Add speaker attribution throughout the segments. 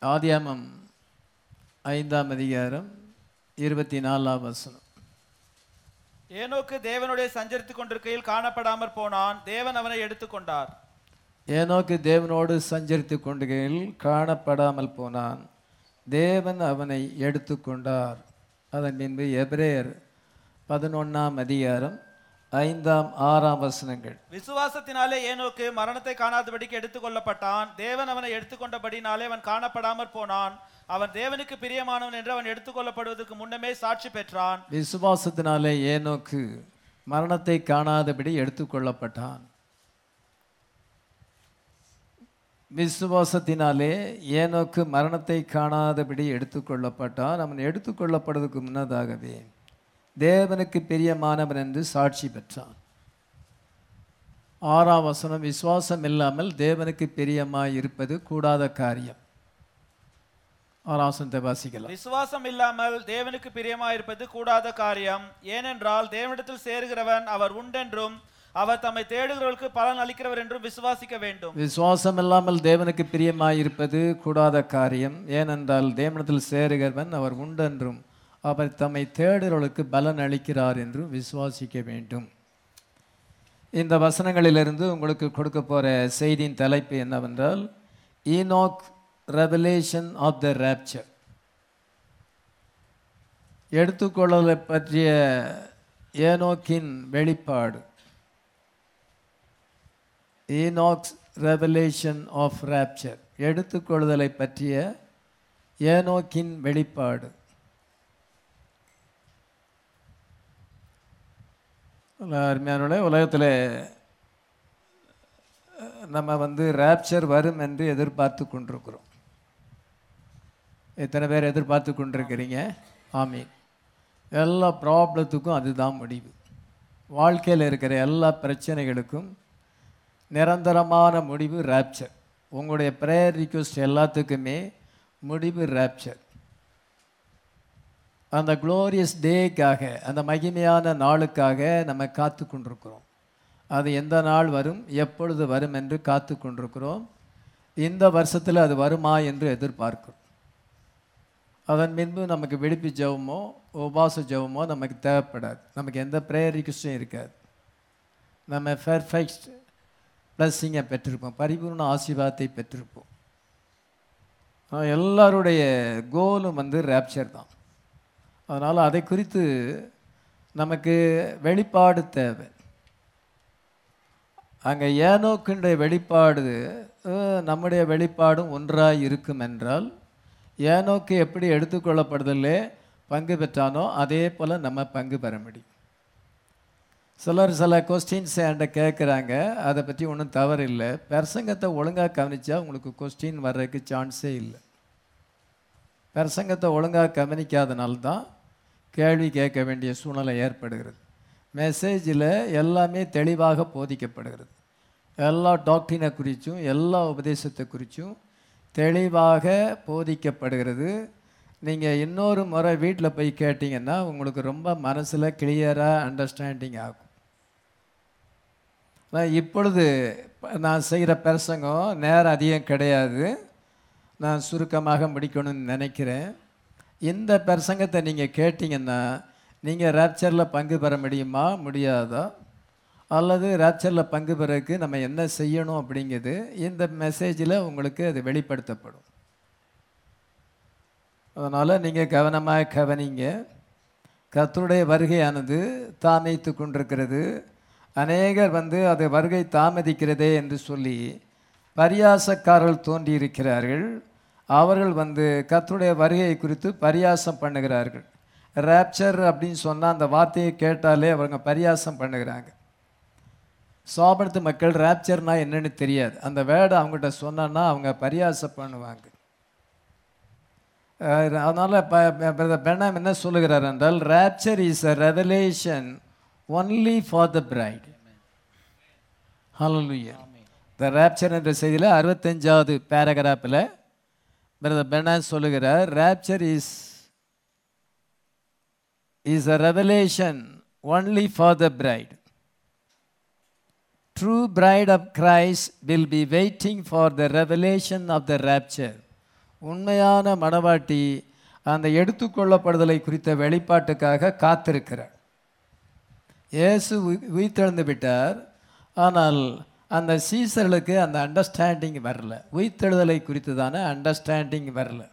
Speaker 1: ஆதியாமம் ஐந்தாம் அதிகாரம் இருபத்தி நாலாம் வசனம்
Speaker 2: ஏனோக்கு தேவனுடைய சஞ்சரித்துக் கொண்டிருக்கையில் காணப்படாமற் போனான் தேவன் அவனை எடுத்துக்கொண்டார்
Speaker 1: ஏனோக்கு தேவனோடு சஞ்சரித்து கொண்டுகையில் காணப்படாமல் போனான் தேவன் அவனை எடுத்துக்கொண்டார் அதன் பின்பு எபிரேயர் பதினொன்னாம் அதிகாரம் ஐந்தாம் ஆறாம் வசனங்கள்
Speaker 2: விசுவாசத்தினாலே ஏனோக்கு மரணத்தை காணாதபடிக்கு எடுத்துக்கொள்ளப்பட்டான் தேவன் அவனை எடுத்துக்கொண்டபடினாலே அவன் காணப்படாமற் போனான் அவன் தேவனுக்கு பிரியமானவன் என்று அவன் எடுத்துக்கொள்ளப்படுவதற்கு முன்னமே சாட்சி பெற்றான்
Speaker 1: விசுவாசத்தினாலே ஏனோக்கு மரணத்தை காணாதபடி எடுத்துக்கொள்ளப்பட்டான் விசுவாசத்தினாலே ஏனோக்கு மரணத்தை காணாதபடி எடுத்துக்கொள்ளப்பட்டான் அவன் எடுத்துக்கொள்ளப்படுவதற்கு முன்னதாகவே தேவனுக்கு பிரியமானவன் என்று சாட்சி பெற்றான் ஆறாம் வசனம் விசுவாசம் இல்லாமல் தேவனுக்கு பிரியமாய் இருப்பது கூடாத காரியம் ஆறாம் வசனத்தை வாசிக்கலாம்
Speaker 2: விசுவாசம் இல்லாமல் தேவனுக்கு பிரியமாயிருப்பது கூடாத காரியம் ஏனென்றால் தேவனிடத்தில் சேருகிறவன் அவர் உண்டென்றும் அவர் தம்மை தேடுகிறவர்களுக்கு பலன் அளிக்கிறவர் என்றும் விசுவாசிக்க வேண்டும்
Speaker 1: விசுவாசம் இல்லாமல் தேவனுக்கு பிரியமாயிருப்பது கூடாத காரியம் ஏனென்றால் தேவனத்தில் சேருகிறவன் அவர் உண்டென்றும் அவர் தம்மை தேடுகிறவர்களுக்கு பலன் அளிக்கிறார் என்றும் விசுவாசிக்க வேண்டும் இந்த வசனங்களிலிருந்து உங்களுக்கு கொடுக்க போகிற செய்தியின் தலைப்பு என்னவென்றால் Enoch revelation of the rapture எடுத்துக்கொள்ளலை பற்றிய ஏனோக்கின் வெளிப்பாடு ஈனாக்ஸ் ரெவலேஷன் ஆஃப் rapture எடுத்துக்கொள்ளுதலை பற்றிய ஏனோக்கின் வெளிப்பாடு அருமையான உலகத்தில் நம்ம வந்து rapture வரும் என்று எதிர்பார்த்து கொண்டிருக்கிறோம் எத்தனை பேர் எதிர்பார்த்து கொண்டிருக்கிறீங்க ஆமீன் எல்லா ப்ராப்ளத்துக்கும் அதுதான் முடிவு வாழ்க்கையில் இருக்கிற எல்லா பிரச்சனைகளுக்கும் நிரந்தரமான முடிவு ரேப்சர் உங்களுடைய ப்ரேயர் ரிக்வெஸ்ட் எல்லாத்துக்குமே முடிவு ரேப்சர் அந்த க்ளோரியஸ் டேக்காக அந்த மகிமையான நாளுக்காக நம்ம காத்து கொண்டிருக்கிறோம் அது எந்த நாள் வரும் எப்பொழுது வரும் என்று காத்து கொண்டிருக்கிறோம் இந்த வருஷத்தில் அது வருமா என்று எதிர்பார்க்கிறோம் அதன் பின்பு நமக்கு விடுப்பு ஜெபமோ உபாச ஜெபமோ நமக்கு தேவைப்படாது நமக்கு எந்த ப்ரேயர் ரிக்வெஸ்டும் இருக்காது நம்ம பெர்ஃபெக்ட் பிளஸ்ஸிங்கை பெற்றிருப்போம் பரிபூர்ண ஆசீர்வாதத்தை பெற்றிருப்போம் ஆனா, எல்லாருடைய கோலும் வந்து ரேப்சர் தான் அதனால் அதை குறித்து நமக்கு வெளிப்பாடு தேவை அங்கே ஏனோக்குடைய வெளிப்பாடு அஹ், நம்முடைய வெளிப்பாடும் ஒன்றாக இருக்கும் என்றால் ஏனோக்கு எப்படி எடுத்துக்கொள்ளப்படுதலே பங்கு பெற்றானோ அதே போல் நம்ம பங்கு பெற முடியும் சிலர் சில கொஸ்டின்ஸ் என்கிட்ட கேட்குறாங்க அதை பற்றி ஒன்றும் தவறு இல்லை பிரசங்கத்தை ஒழுங்காக கவனிச்சா உங்களுக்கு கொஸ்டின் வர்றதுக்கு சான்ஸே இல்லை பிரசங்கத்தை ஒழுங்காக கவனிக்காதனால தான் கேள்வி கேட்க வேண்டிய சூழ்நிலை ஏற்படுகிறது மெசேஜில் எல்லாமே தெளிவாக போதிக்கப்படுகிறது எல்லா டாக்டினை குறித்தும் எல்லா உபதேசத்தை குறித்தும் தெளிவாக போதிக்கப்படுகிறது நீங்கள் இன்னொரு முறை வீட்டில் போய் கேட்டிங்கன்னா உங்களுக்கு ரொம்ப மனசில் கிளியராக அண்டர்ஸ்டாண்டிங் ஆகும் நான் இப்பொழுது நான் செய்கிற பிரசங்கம் நேரம் அதிகம் கிடையாது நான் சுருக்கமாக முடிக்கணும்னு நினைக்கிறேன் இந்த பிரசங்கத்தை நீங்கள் கேட்டிங்கன்னா நீங்கள் ரேப்சரில் பங்கு பெற முடியுமா முடியாதா அல்லது ரேப்சரில் பங்கு பெறக்கு நம்ம என்ன செய்யணும் அப்படிங்கிறது இந்த மெசேஜில் உங்களுக்கு அது வெளிப்படுத்தப்படும் அதனால் நீங்கள் கவனமாக கவனிங்க கர்த்தருடைய வருகையானது தாமதித்து கொண்டிருக்கிறது அநேகர் வந்து அது வருகை தாமதிக்கிறதே என்று சொல்லி பரியாசக்காரர்கள் தோன்றியிருக்கிறார்கள் அவர்கள் வந்து கர்த்தருடைய வருகை குறித்து பரியாசம் பண்ணுகிறார்கள் ரேப்சர் அப்படின்னு சொன்னால் அந்த வார்த்தையை கேட்டாலே அவங்க பரியாசம் பண்ணுகிறாங்க சோபனத்து மக்கள் ரேப்சர்னா என்னன்னு தெரியாது அந்த வேர்டை அவங்ககிட்ட சொன்னா அவங்க பரியாசம் பண்ணுவாங்க அஹ் அதனால பிரதர் பெண்ணாம் என்ன சொல்லுகிறார் என்றால் rapture is a revelation only for the bride hallelujah the rapture என்ற செய்தியில் அறுபத்தஞ்சாவது பேராகிராஃபில் பிரதர் பெண்ணாம் சொல்லுகிறார் rapture is is a revelation only for the bride True bride of Christ will be waiting for the revelation of the rapture உண்மையான மணவாட்டி அந்த எடுத்துக்கொள்ளப்படுதலை குறித்த வெளிப்பாட்டுக்காக காத்திருக்கிறார் இயேசு உயி- உயிர்த்தெழுந்து விட்டார் ஆனால் அந்த சீசர்களுக்கு அந்த அண்டர்ஸ்டாண்டிங் வரல உயிர்த்தெழுதலை குறித்ததான அண்டர்ஸ்டாண்டிங் வரல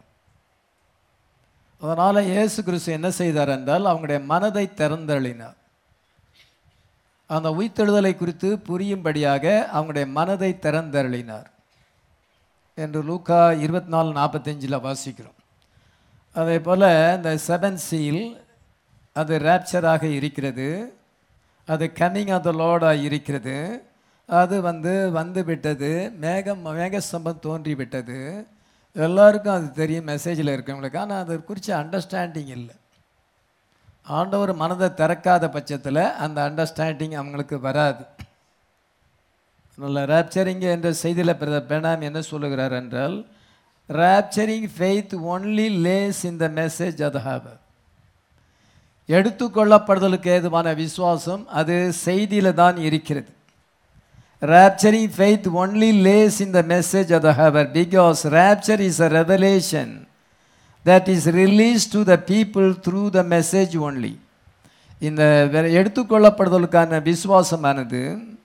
Speaker 1: அதனால் இயேசு கிறிஸ்து என்ன செய்தார் என்றால் அவங்களுடைய மனதை திறந்தளினார் அந்த உயிர்த்தெழுதலை குறித்து புரியும்படியாக அவங்களுடைய மனதை திறந்தருளினார் என்று லூக்கா இருபத்தி நாலு நாற்பத்தஞ்சில் வாசிக்கிறோம் அதே போல் இந்த செவன் சீல் அது ரேப்சராக இருக்கிறது அது கன்னிங் ஆஃப் த லோடாக இருக்கிறது அது வந்து வந்து விட்டது மேகம் மேகஸ்தம்பம் தோன்றி விட்டது எல்லாருக்கும் அது தெரியும் மெசேஜில் இருக்கவங்களுக்கு ஆனால் அது குறித்து அண்டர்ஸ்டாண்டிங் இல்லை ஆண்டவர் மனதை திறக்காத பட்சத்தில் அந்த அண்டர்ஸ்டாண்டிங் அவங்களுக்கு வராது நல்ல ரேப்சரிங் என்ற செய்தியில் பிரதர் பெனாம் என்ன சொல்லுகிறார் என்றால் rapturing faith only lays in the message அது ஹாவ் எடுத்துக்கொள்ளப்படுதலுக்கு ஏதுவான விசுவாசம் அது செய்தியில் தான் இருக்கிறது rapturing faith only lays in the message of the hour because rapture is a revelation that is released to the people through the message only இந்த வெ- எடுத்துக்கொள்ளப்படுதலுக்கான விசுவாசமானது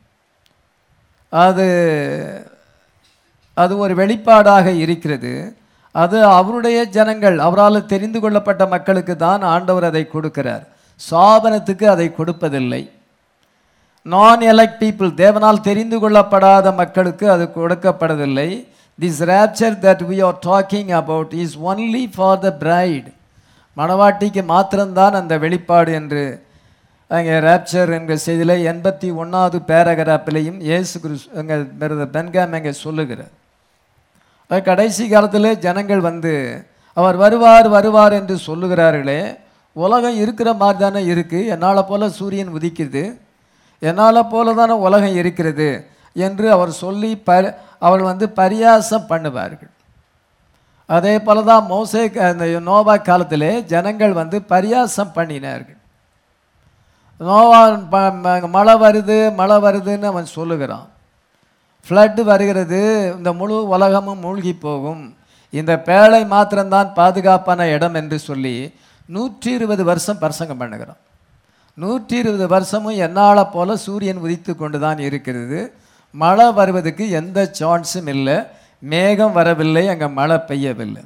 Speaker 1: அது அது ஒரு வெளிப்பாடாக இருக்கிறது அது அவருடைய ஜனங்கள் அவரால் தெரிந்து கொள்ளப்பட்ட மக்களுக்கு தான் ஆண்டவர் அதை கொடுக்கிறார் சாபனத்துக்கு அதை கொடுப்பதில்லை நான் எலக்ட் பீப்புள் தேவனால் தெரிந்து கொள்ளப்படாத மக்களுக்கு அது கொடுக்கப்படவில்லை this rapture that we are talking about is only for the bride மணவாட்டிக்கு மாத்திரம்தான் அந்த வெளிப்பாடு என்று அங்கே ரேப்சர் என்கிற செய்தியில் எண்பத்தி ஒன்றாவது பேரகராப்பிலையும் இயேசு கிறிஸ் அங்கே பென்காம் அங்கே சொல்லுகிறார் அது கடைசி காலத்தில் ஜனங்கள் வந்து அவர் வருவார் வருவார் என்று சொல்லுகிறார்களே உலகம் இருக்கிற மாதிரி தானே இருக்குது என்னால் போல சூரியன் உதிக்குது என்னால் போல தானே உலகம் இருக்கிறது என்று அவர் சொல்லி ப அவர் வந்து பரியாசம் பண்ணுவார்கள் அதே போல தான் மோசே அந்த நோவா காலத்திலே ஜனங்கள் வந்து பரியாசம் பண்ணினார்கள் நோவா ப- ம- மழை வருது மழை வருதுன்னு அவன் சொல்லுகிறான் ஃப்ளட்டு வருகிறது இந்த முழு உலகமும் மூழ்கி போகும் இந்த பேழை மாத்திரம்தான் பாதுகாப்பான இடம் என்று சொல்லி நூற்றி இருபது வருஷம் பிரசங்கம் பண்ணுகிறான் நூற்றி இருபது வருஷமும் என்னால் போல சூரியன் உதித்து கொண்டு தான் இருக்கிறது மழை வருவதற்கு எந்த சான்ஸும் இல்லை மேகம் வரவில்லை அங்கே மழை பெய்யவில்லை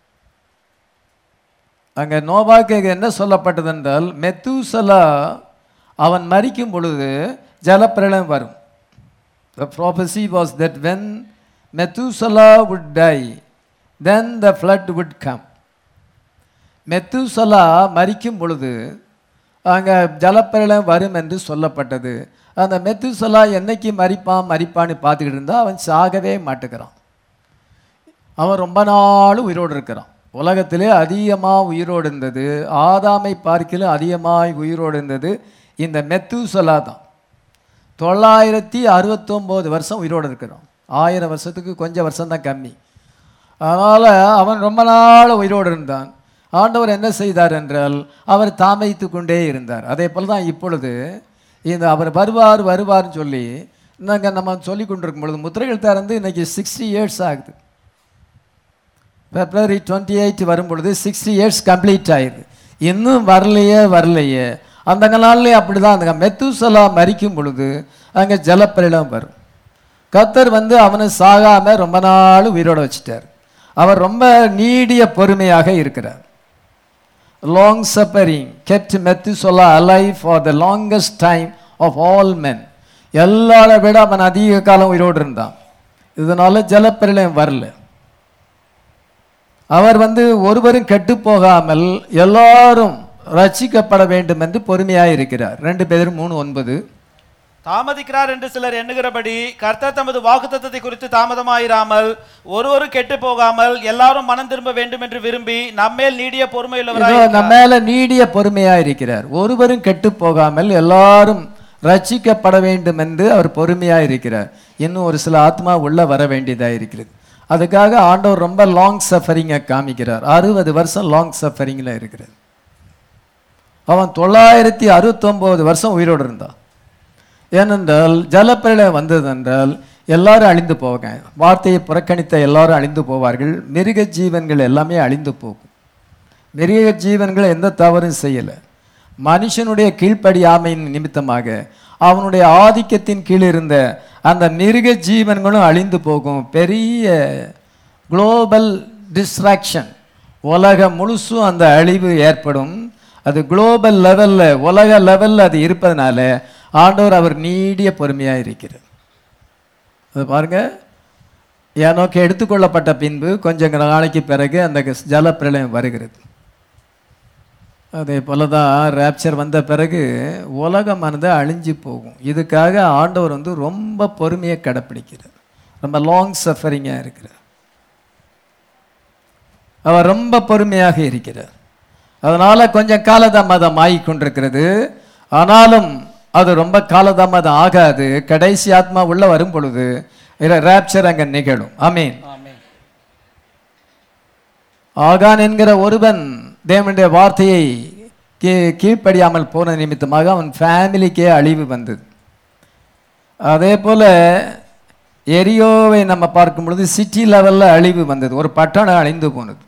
Speaker 1: அங்கே நோவாக்கு என்ன சொல்லப்பட்டது என்றால் மெத்தூசலா அவன் மரிக்கும் பொழுது ஜலப்பிரளயம் வரும் The prophecy was that when Methuselah would die, then the flood would come. Methuselah மரிக்கும் பொழுது அங்கே ஜலப்பிரளயம் வரும் என்று சொல்லப்பட்டது அந்த மெத்துசலா என்னைக்கு மரிப்பான் மரிப்பான்னு பார்த்துக்கிட்டு இருந்தால் அவன் சாகவே மாட்டுக்கிறான் அவன் ரொம்ப நாள் உயிரோடு இருக்கிறான் உலகத்திலே அதிகமாக உயிரோடு இருந்தது ஆதாமை பார்க்கிலும் அதிகமாய் உயிரோடு இருந்தது இந்த மெத்துசலா தான் தொள்ளாயிரத்தி அறுபத்தொம்போது வருஷம் உயிரோடு இருக்கிறான் ஆயிரம் வருஷத்துக்கு கொஞ்சம் வருஷம்தான் கம்மி அதனால் அவன் ரொம்ப நாள் உயிரோடு இருந்தான் ஆண்டவர் என்ன செய்தார் என்றால் அவர் தாமதித்து கொண்டே இருந்தார் அதே போல் தான் இப்பொழுது இந்த அவர் வருவார் வருவார்னு சொல்லி நாங்கள் நம்ம சொல்லி கொண்டிருக்கும் பொழுது முத்திரைகள் திறந்து இன்னைக்கு சிக்ஸ்டி இயர்ஸ் ஆகுது பிப்ரவரி டுவெண்ட்டி எயிட் வரும்பொழுது சிக்ஸ்டி இயர்ஸ் கம்ப்ளீட் ஆயிடுது இன்னும் வரலையே வரலையே அந்த நாள்லேயே அப்படி தான் அந்த மெத்துசலா மரிக்கும் பொழுது அங்கே ஜலப்பிரளம் வரும் கத்தர் வந்து அவனை சாகாம ரொம்ப நாள் உயிரோட வச்சிட்டார் அவர் ரொம்ப நீடிய பொறுமையாக இருக்கிறார் long suffering kept Methuselah alive for the longest time of all men எல்லாரை விட அவன் அதிக காலம் உயிரோடு இருந்தான் இதனால ஜலப்பிரளயம் வரல அவர் வந்து ஒருவரும் கெட்டு போகாமல் எல்லாரும் ரட்சிக்கப்பட வேண்டும் என்று பொறுமையாக இருக்கிறார் ரெண்டு பேரும் மூணு ஒன்பது
Speaker 2: தாமதிக்கிறார் என்று சிலர் எண்ணுகிறபடி கர்த்தர் தமது வாக்குத்தத்தத்தை குறித்து தாமதமாயிராமல் ஒருவரும் கெட்டு போகாமல் எல்லாரும் மனம் திரும்ப வேண்டும் என்று விரும்பி நம்மேல் நீடிய
Speaker 1: இதோ
Speaker 2: பொறுமையுள்ளவராய்
Speaker 1: நம்ம மேல நீடிய பொறுமையா இருக்கிறார் ஒருவரும் கெட்டு போகாமல் எல்லாரும் ரட்சிக்கப்பட வேண்டும் என்று அவர் பொறுமையா இருக்கிறார் இன்னும் ஒரு சில ஆத்மா உள்ள வர வேண்டியதா இருக்கிறது அதுக்காக ஆண்டவர் ரொம்ப லாங் சஃபரிங்கை காமிக்கிறார் அறுபது வருஷம் லாங் சஃபரிங்ல இருக்கிறார் அவன் தொள்ளாயிரத்தி அறுபத்தொம்போது வருஷம் உயிரோடு இருந்தான் ஏனென்றால் ஜலப்பிரளயம் வந்ததென்றால் எல்லாரும் அழிந்து போவாங்க வார்த்தையை புறக்கணித்த எல்லாரும் அழிந்து போவார்கள் மிருக ஜீவன்கள் எல்லாமே அழிந்து போகும் மிருக ஜீவன்கள் எந்த தவறும் செய்யலை மனுஷனுடைய கீழ்ப்படியாமையின் நிமித்தமாக அவனுடைய ஆதிக்கத்தின் கீழ் இருந்த அந்த மிருக ஜீவன்களும் அழிந்து போகும் பெரிய குளோபல் டிஸ்ட்ராக்ஷன் உலகம் முழுசும் அந்த அழிவு ஏற்படும் அது குளோபல் லெவலில் உலக லெவலில் அது இருப்பதனால ஆண்டவர் அவர் நீடிய பொறுமையாக இருக்கிறார் அது பாருங்க ஏனோக்கு எடுத்துக்கொள்ளப்பட்ட பின்பு கொஞ்சம் நாளைக்கு பிறகு அந்த ஜலப்பிரளயம் வருகிறது அதே போல தான் ரேப்சர் வந்த பிறகு உலகமானது அழிஞ்சு போகும் இதுக்காக ஆண்டவர் வந்து ரொம்ப பொறுமையை கடைப்பிடிக்கிறார் ரொம்ப லாங் சஃபரிங்காக இருக்கிறார் அவர் ரொம்ப பொறுமையாக இருக்கிறார் அதனால கொஞ்சம் காலதாமதம் ஆகிக் கொண்டிருக்கிறது ஆனாலும் அது ரொம்ப காலதாமதம் ஆகாது கடைசி ஆத்மா உள்ள வரும் பொழுது ரேப்சர் அங்க நிகழும் ஆமீன்
Speaker 2: ஆமென்
Speaker 1: ஆகான் என்கிற ஒருவன் தேவனுடைய வார்த்தையை கீ கீழ்ப்படியாமல் போன நிமித்தமாக அவன் ஃபேமிலிக்கே அழிவு வந்தது அதே போல எரியோவை நம்ம பார்க்கும் பொழுது சிட்டி லெவலில் அழிவு வந்தது ஒரு பட்டணம் அழிந்து போனது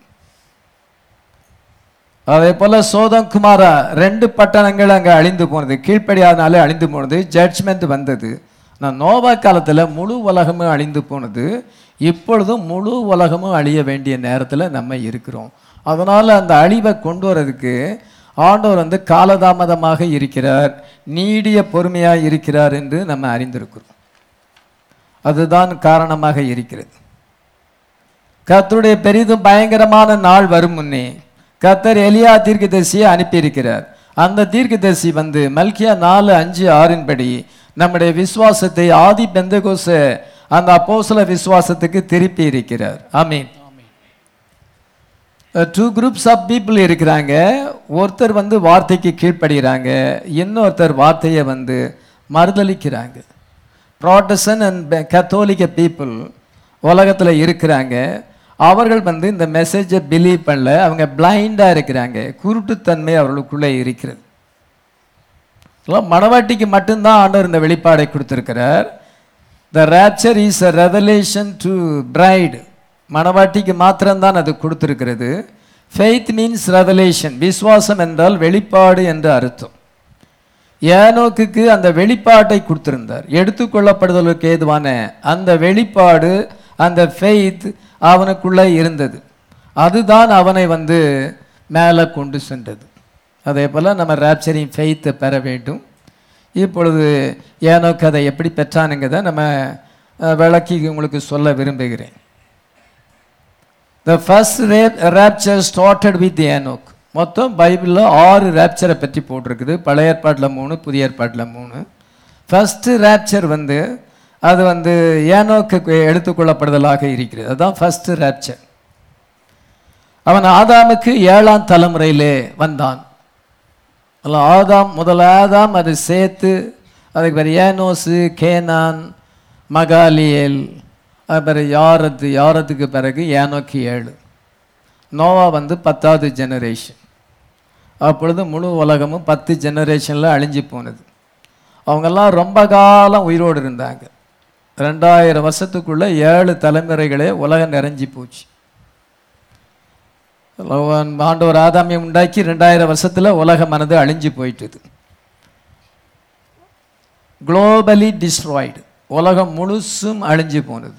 Speaker 1: அதே போல சோதம் குமாரா ரெண்டு பட்டணங்கள் அங்கே அழிந்து போனது கீழ்ப்படியாதனாலே அழிந்து போனது ஜட்ஜ்மெண்ட் வந்தது நான் நோவா காலத்தில் முழு உலகமும் அழிந்து போனது இப்பொழுதும் முழு உலகமும் அழிய வேண்டிய நேரத்தில் நம்ம இருக்கிறோம் அதனால் அந்த அழிவை கொண்டு வரதுக்கு ஆண்டவர் வந்து காலதாமதமாக இருக்கிறார் நீடிய பொறுமையாக இருக்கிறார் என்று நம்ம அறிந்திருக்கிறோம் அதுதான் காரணமாக இருக்கிறது கர்த்தருடைய பெரிதும் பயங்கரமான நாள் வரும் முன்னே கர்த்தர் எலியா தீர்க்கதரிசியை அனுப்பியிருக்கிறார் அந்த தீர்க்கதரிசி வந்து மல்கியா நாலு அஞ்சு ஆறின்படி நம்முடைய விசுவாசத்தை ஆதி பெந்தகோச அந்த அப்போஸ்தல விசுவாசத்துக்கு திருப்பி இருக்கிறார் ஆமீன் டூ குரூப்ஸ் ஆஃப் பீப்புள் இருக்கிறாங்க ஒருத்தர் வந்து வார்த்தைக்கு கீழ்ப்படுகிறாங்க இன்னொருத்தர் வார்த்தையை வந்து மறுதளிக்கிறாங்க ப்ராட்டசன் அண்ட் கத்தோலிக்க பீப்புள் உலகத்தில் இருக்கிறாங்க அவர்கள் வந்து இந்த மெசேஜை பிலீவ் பண்ணல அவங்க பிளைண்டாக இருக்கிறாங்க குருட்டுத்தன்மை அவர்களுக்குள்ளே இருக்கிறது இதெல்லாம் மணவாட்டிக்கு மட்டும்தான் ஆண்டவர் இந்த வெளிப்பாடை கொடுத்திருக்கிறார் the rapture is a revelation to bride மணவாட்டிக்கு மாத்திரம்தான் அது கொடுத்திருக்கிறது ஃபெய்த் மீன்ஸ் ரெவலேஷன் விசுவாசம் என்றால் வெளிப்பாடு என்று அர்த்தம் ஏனோக்குக்கு அந்த வெளிப்பாட்டை கொடுத்திருந்தார் எடுத்துக்கொள்ளப்படுதலுக்கு ஏதுவான அந்த வெளிப்பாடு அந்த ஃபெய்த் அவனுக்குள்ளே இருந்தது அதுதான் அவனை வந்து மேலே கொண்டு சென்றது அதே போல் நம்ம ரேப்சரிங் ஃபெய்த்தை பெற வேண்டும் இப்பொழுது ஏனோக்கு அதை எப்படி பெற்றானுங்கிறத நம்ம அஹ், விளக்கி உங்களுக்கு சொல்ல விரும்புகிறேன் the first rap rapture started with Enoch மொத்தம் பைபிளில் ஆறு ரேப்சரை பற்றி போட்டிருக்குது பழைய ஏற்பாட்டில் மூணு புதிய ஏற்பாட்டில் மூணு ஃபஸ்ட்டு ரேப்சர் வந்து அது வந்து ஏனோக்கு எடுத்துக்கொள்ளப்படுதலாக இருக்கிறது அதுதான் ஃபஸ்ட்டு ரேப்சர் அவன் ஆதாமுக்கு ஏழாம் தலைமுறையிலே வந்தான் அல்ல ஆதாம் முதல் ஆதாம் அது சேர்த்து அதுக்கு பேர் ஏனோசு கேனான் மகாலியேல் அது பிறகு யாரத்து யாரத்துக்கு பிறகு ஏனோக்கு ஏழு நோவா வந்து பத்தாவது ஜெனரேஷன் அப்பொழுது முழு உலகமும் பத்து ஜெனரேஷனில் அழிஞ்சு போனது அவங்கெல்லாம் ரொம்ப காலம் உயிரோடு இருந்தாங்க ரெண்டாயிரம் வருஷத்துக்குள்ள ஏழு தலைமுறைகளே உலகம் நிறைஞ்சி போச்சு லோவான் ஆண்டவர் ஆதாமியம் உண்டாக்கி ரெண்டாயிரம் வருஷத்துல உலகமானது அழிஞ்சு போயிட்டுது குளோபலி டிஸ்ட்ராய்டு உலகம் முழுசும் அழிஞ்சு போனது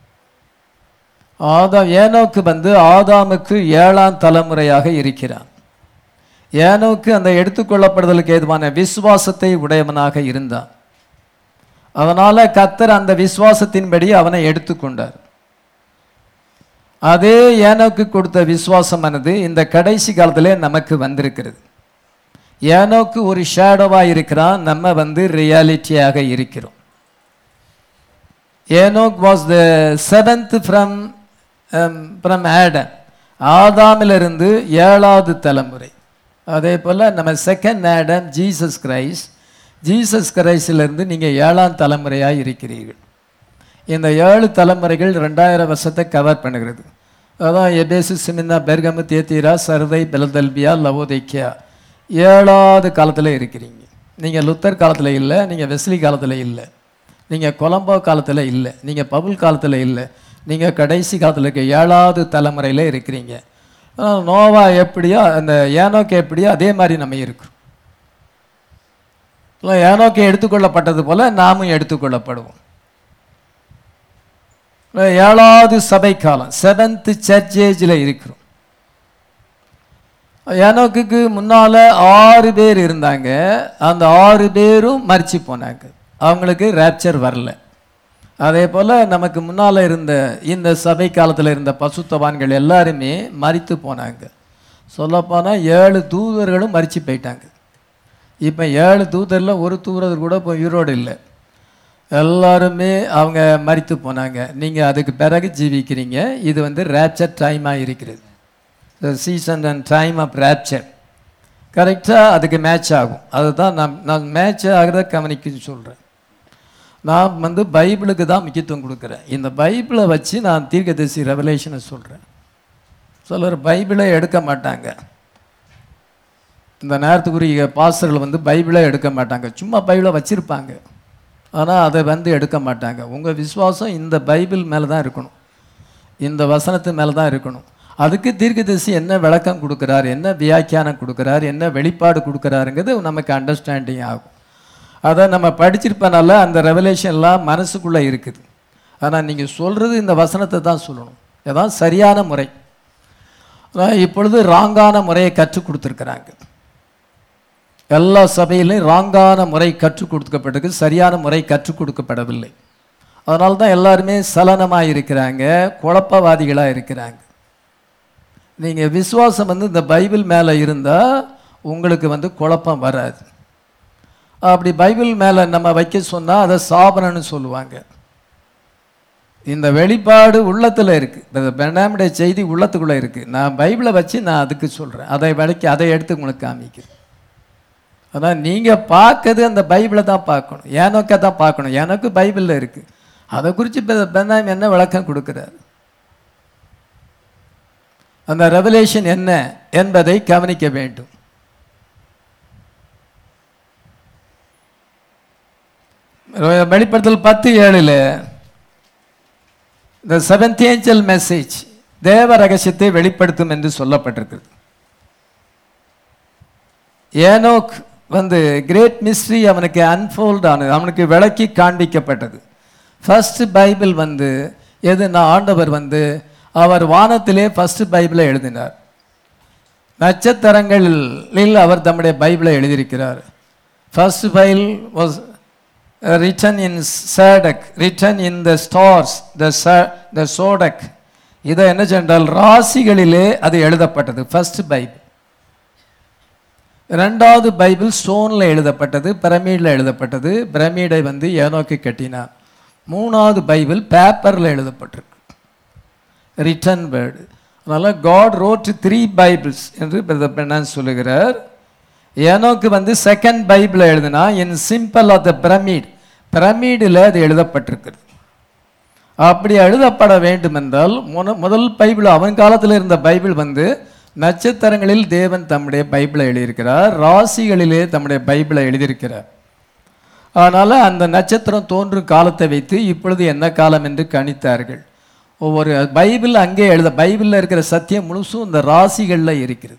Speaker 1: ஆதாம் ஏனோக்கு வந்து ஆதாமுக்கு ஏழாம் தலைமுறையாக இருக்கிறான் ஏனோக்கு அந்த எடுத்துக்கொள்ளப்படுதலுக்கு ஏதுவான விசுவாசத்தை உடையவனாக இருந்தான் அதனால கத்தர் அந்த விசுவாசத்தின்படி அவனை எடுத்துக்கொண்டார் அதே ஏனோக்கு கொடுத்த விசுவாசமானது இந்த கடைசி காலத்திலே நமக்கு வந்திருக்கிறது ஏனோக்கு ஒரு ஷேடோவாக இருக்கிறான் நம்ம வந்து ரியாலிட்டியாக இருக்கிறோம் Enoch was the seventh from from Adam ஆதாமிலிருந்து ஏழாவது தலைமுறை அதே போல் நம்ம second Adam Jesus Christ Jesus கிரைஸ்டிலிருந்து நீங்கள் ஏழாம் தலைமுறையாக இருக்கிறீர்கள் இந்த ஏழு தலைமுறைகள் ரெண்டாயிரம் வருஷத்தை கவர் பண்ணுகிறது அதான் எபேசு சிமிந்தா பெர்கமு தேத்தீரா சர்வை பெலதல்பியா லவோதைக்கியா ஏழாவது காலத்தில் இருக்கிறீங்க நீங்கள் லுத்தர் காலத்தில் இல்லை நீங்கள் வெஸ்லி காலத்தில் இல்லை நீங்கள் கொலம்போ காலத்தில் இல்லை நீங்கள் பவுல் காலத்தில் இல்லை நீங்கள் கடைசி காலத்தில் இருக்க ஏழாவது தலைமுறையில் இருக்கிறீங்க ஆனா, நோவா எப்படியோ அந்த ஏனோக்கு எப்படியோ அதே மாதிரி நம்ம இருக்கிறோம் இல்லை, ஏனோக்கு எடுத்துக்கொள்ளப்பட்டது போல நாமும் எடுத்துக்கொள்ளப்படுவோம் இல்லை, ஏழாவது சபை காலம் செவன்த் சர்ச் ஏஜில் இருக்கிறோம் ஏனோக்குக்கு முன்னால ஆறு பேர் இருந்தாங்க அந்த ஆறு பேரும் மரிச்சு போனாங்க அவங்களுக்கு ரேப்சர் வரல அதே போல் நமக்கு முன்னால் இருந்த இந்த சபை காலத்தில் இருந்த பசுத்தவான்கள் எல்லாருமே மரித்து போனாங்க சொல்லப்போனால் ஏழு தூதர்களும் மரிச்சு போயிட்டாங்க இப்போ ஏழு தூதரில் ஒரு தூதர் கூட இப்போ உயிரோடு இல்லை எல்லாருமே அவங்க மரித்து போனாங்க நீங்கள் அதுக்கு பிறகு ஜீவிக்கிறீங்க இது வந்து ரேப்சர் டைமாக இருக்கிறது season and time of rapture கரெக்டாக அதுக்கு மேட்ச் ஆகும் அதுதான் நான் நான் மேட்ச் ஆகிறத கவனிக்க சொல்கிறேன் நான் வந்து பைபிளுக்கு தான் முக்கியத்துவம் கொடுக்குறேன் இந்த பைபிளை வச்சு நான் தீர்க்கதரிசி ரெவலேஷனை சொல்கிறேன் சிலர் பைபிளை எடுக்க மாட்டாங்க இந்த நேரத்துக்குரிய பாஸ்டர்கள் வந்து பைபிளை எடுக்க மாட்டாங்க சும்மா பைபிளை வச்சுருப்பாங்க ஆனால் அதை வந்து எடுக்க மாட்டாங்க உங்கள் விசுவாசம் இந்த பைபிள் மேலே தான் இருக்கணும் இந்த வசனத்து மேலே தான் இருக்கணும் அதுக்கு தீர்க்கதரிசி என்ன விளக்கம் கொடுக்குறார் என்ன வியாக்கியானம் கொடுக்குறார் என்ன வெளிப்பாடு கொடுக்குறாருங்கிறது நமக்கு அண்டர்ஸ்டாண்டிங் ஆகும் அதை நம்ம படிச்சிருப்பனால அந்த ரெவலேஷன்லாம் மனசுக்குள்ளே இருக்குது ஆனால் நீங்கள் சொல்கிறது இந்த வசனத்தை தான் சொல்லணும் இதான் சரியான முறை ஆனா, இப்பொழுது ராங்கான முறையை கற்றுக் கொடுத்துருக்குறாங்க எல்லா சபையிலும் ராங்கான முறை கற்றுக் கொடுக்கப்பட்டிருக்கு சரியான முறை கற்றுக் கொடுக்கப்படவில்லை அதனால தான் எல்லாருமே சலனமாக இருக்கிறாங்க குழப்பவாதிகளாக இருக்கிறாங்க நீங்கள் விசுவாசம் வந்து இந்த பைபிள் மேலே இருந்தால் உங்களுக்கு வந்து குழப்பம் வராது அப்படி பைபிள் மேலே நம்ம வைக்க சொன்னால் அதை சாபனன்னு சொல்லுவாங்க இந்த வெளிப்பாடு உள்ளத்தில் இருக்குது இந்த பெண்ணாமுடைய செய்தி உள்ளத்துக்குள்ளே இருக்குது நான் பைபிளை வச்சு நான் அதுக்கு சொல்கிறேன் அதை விளக்கி அதை எடுத்து உங்களுக்கு காமிக்கிறேன் அதான் நீங்கள் பார்க்கறது அந்த பைபிளை தான் பார்க்கணும் ஏனோக்க தான் பார்க்கணும் எனக்கு பைபிளில் இருக்குது அதை குறித்து இப்போ பெண்ணாம் என்ன விளக்கம் கொடுக்குறாரு அந்த ரெவலேஷன் என்ன என்பதை கவனிக்க வேண்டும் வெளிப்படுத்தல் பத்து ஏழில் இந்த செவன்த் ஏஞ்சல் மெசேஜ் தேவ ரகசியத்தை வெளிப்படுத்தும் என்று சொல்லப்பட்டிருக்கிறது ஏனோக் வந்து கிரேட் மிஸ்ட்ரி அவனுக்கு அன்ஃபோல்ட் ஆனது அவனுக்கு விளக்கி காண்பிக்கப்பட்டது ஃபர்ஸ்ட் பைபிள் வந்து எதுனா ஆண்டவர் வந்து அவர் வானத்திலே ஃபர்ஸ்ட் பைபிளை எழுதினார் நட்சத்திரங்களில் அவர் தம்முடைய பைபிளை எழுதியிருக்கிறார் first Bible was written in zodiac written in the stars the the zodiac இதை என்ன சென்றால் ராசிகளிலே அது எழுதப்பட்டது ஃபர்ஸ்ட் பைபிள் ரெண்டாவது பைபிள் ஸ்டோனில் எழுதப்பட்டது பிரமிடில் எழுதப்பட்டது பிரமிடை வந்து ஏனோக்கி கட்டினார் மூணாவது பைபிள் பேப்பரில் எழுதப்பட்டிருக்கு ரிட்டன் வேர்டு அதனால் காட் ரோட் த்ரீ பைபிள்ஸ் என்று பிரதர் பெண்ணான் சொல்லுகிறார் ஏனோக்கு வந்து செகண்ட் பைபிளை எழுதினா in symbol of the pyramid பிரமிடில் அது எழுதப்பட்டிருக்கிறது அப்படி எழுதப்பட வேண்டும் என்றால் முன முதல் பைபிள் அவன் காலத்தில் இருந்த பைபிள் வந்து நட்சத்திரங்களில் தேவன் தம்முடைய பைபிளை எழுதியிருக்கிறார் ராசிகளிலே தம்முடைய பைபிளை எழுதியிருக்கிறார் அதனால் அந்த நட்சத்திரம் தோன்றும் காலத்தை வைத்து இப்பொழுது என்ன காலம் என்று கணித்தார்கள் ஒவ்வொரு பைபிள் அங்கே எழுத பைபிளில் இருக்கிற சத்தியம் முழுசும் இந்த ராசிகளில் இருக்கிறது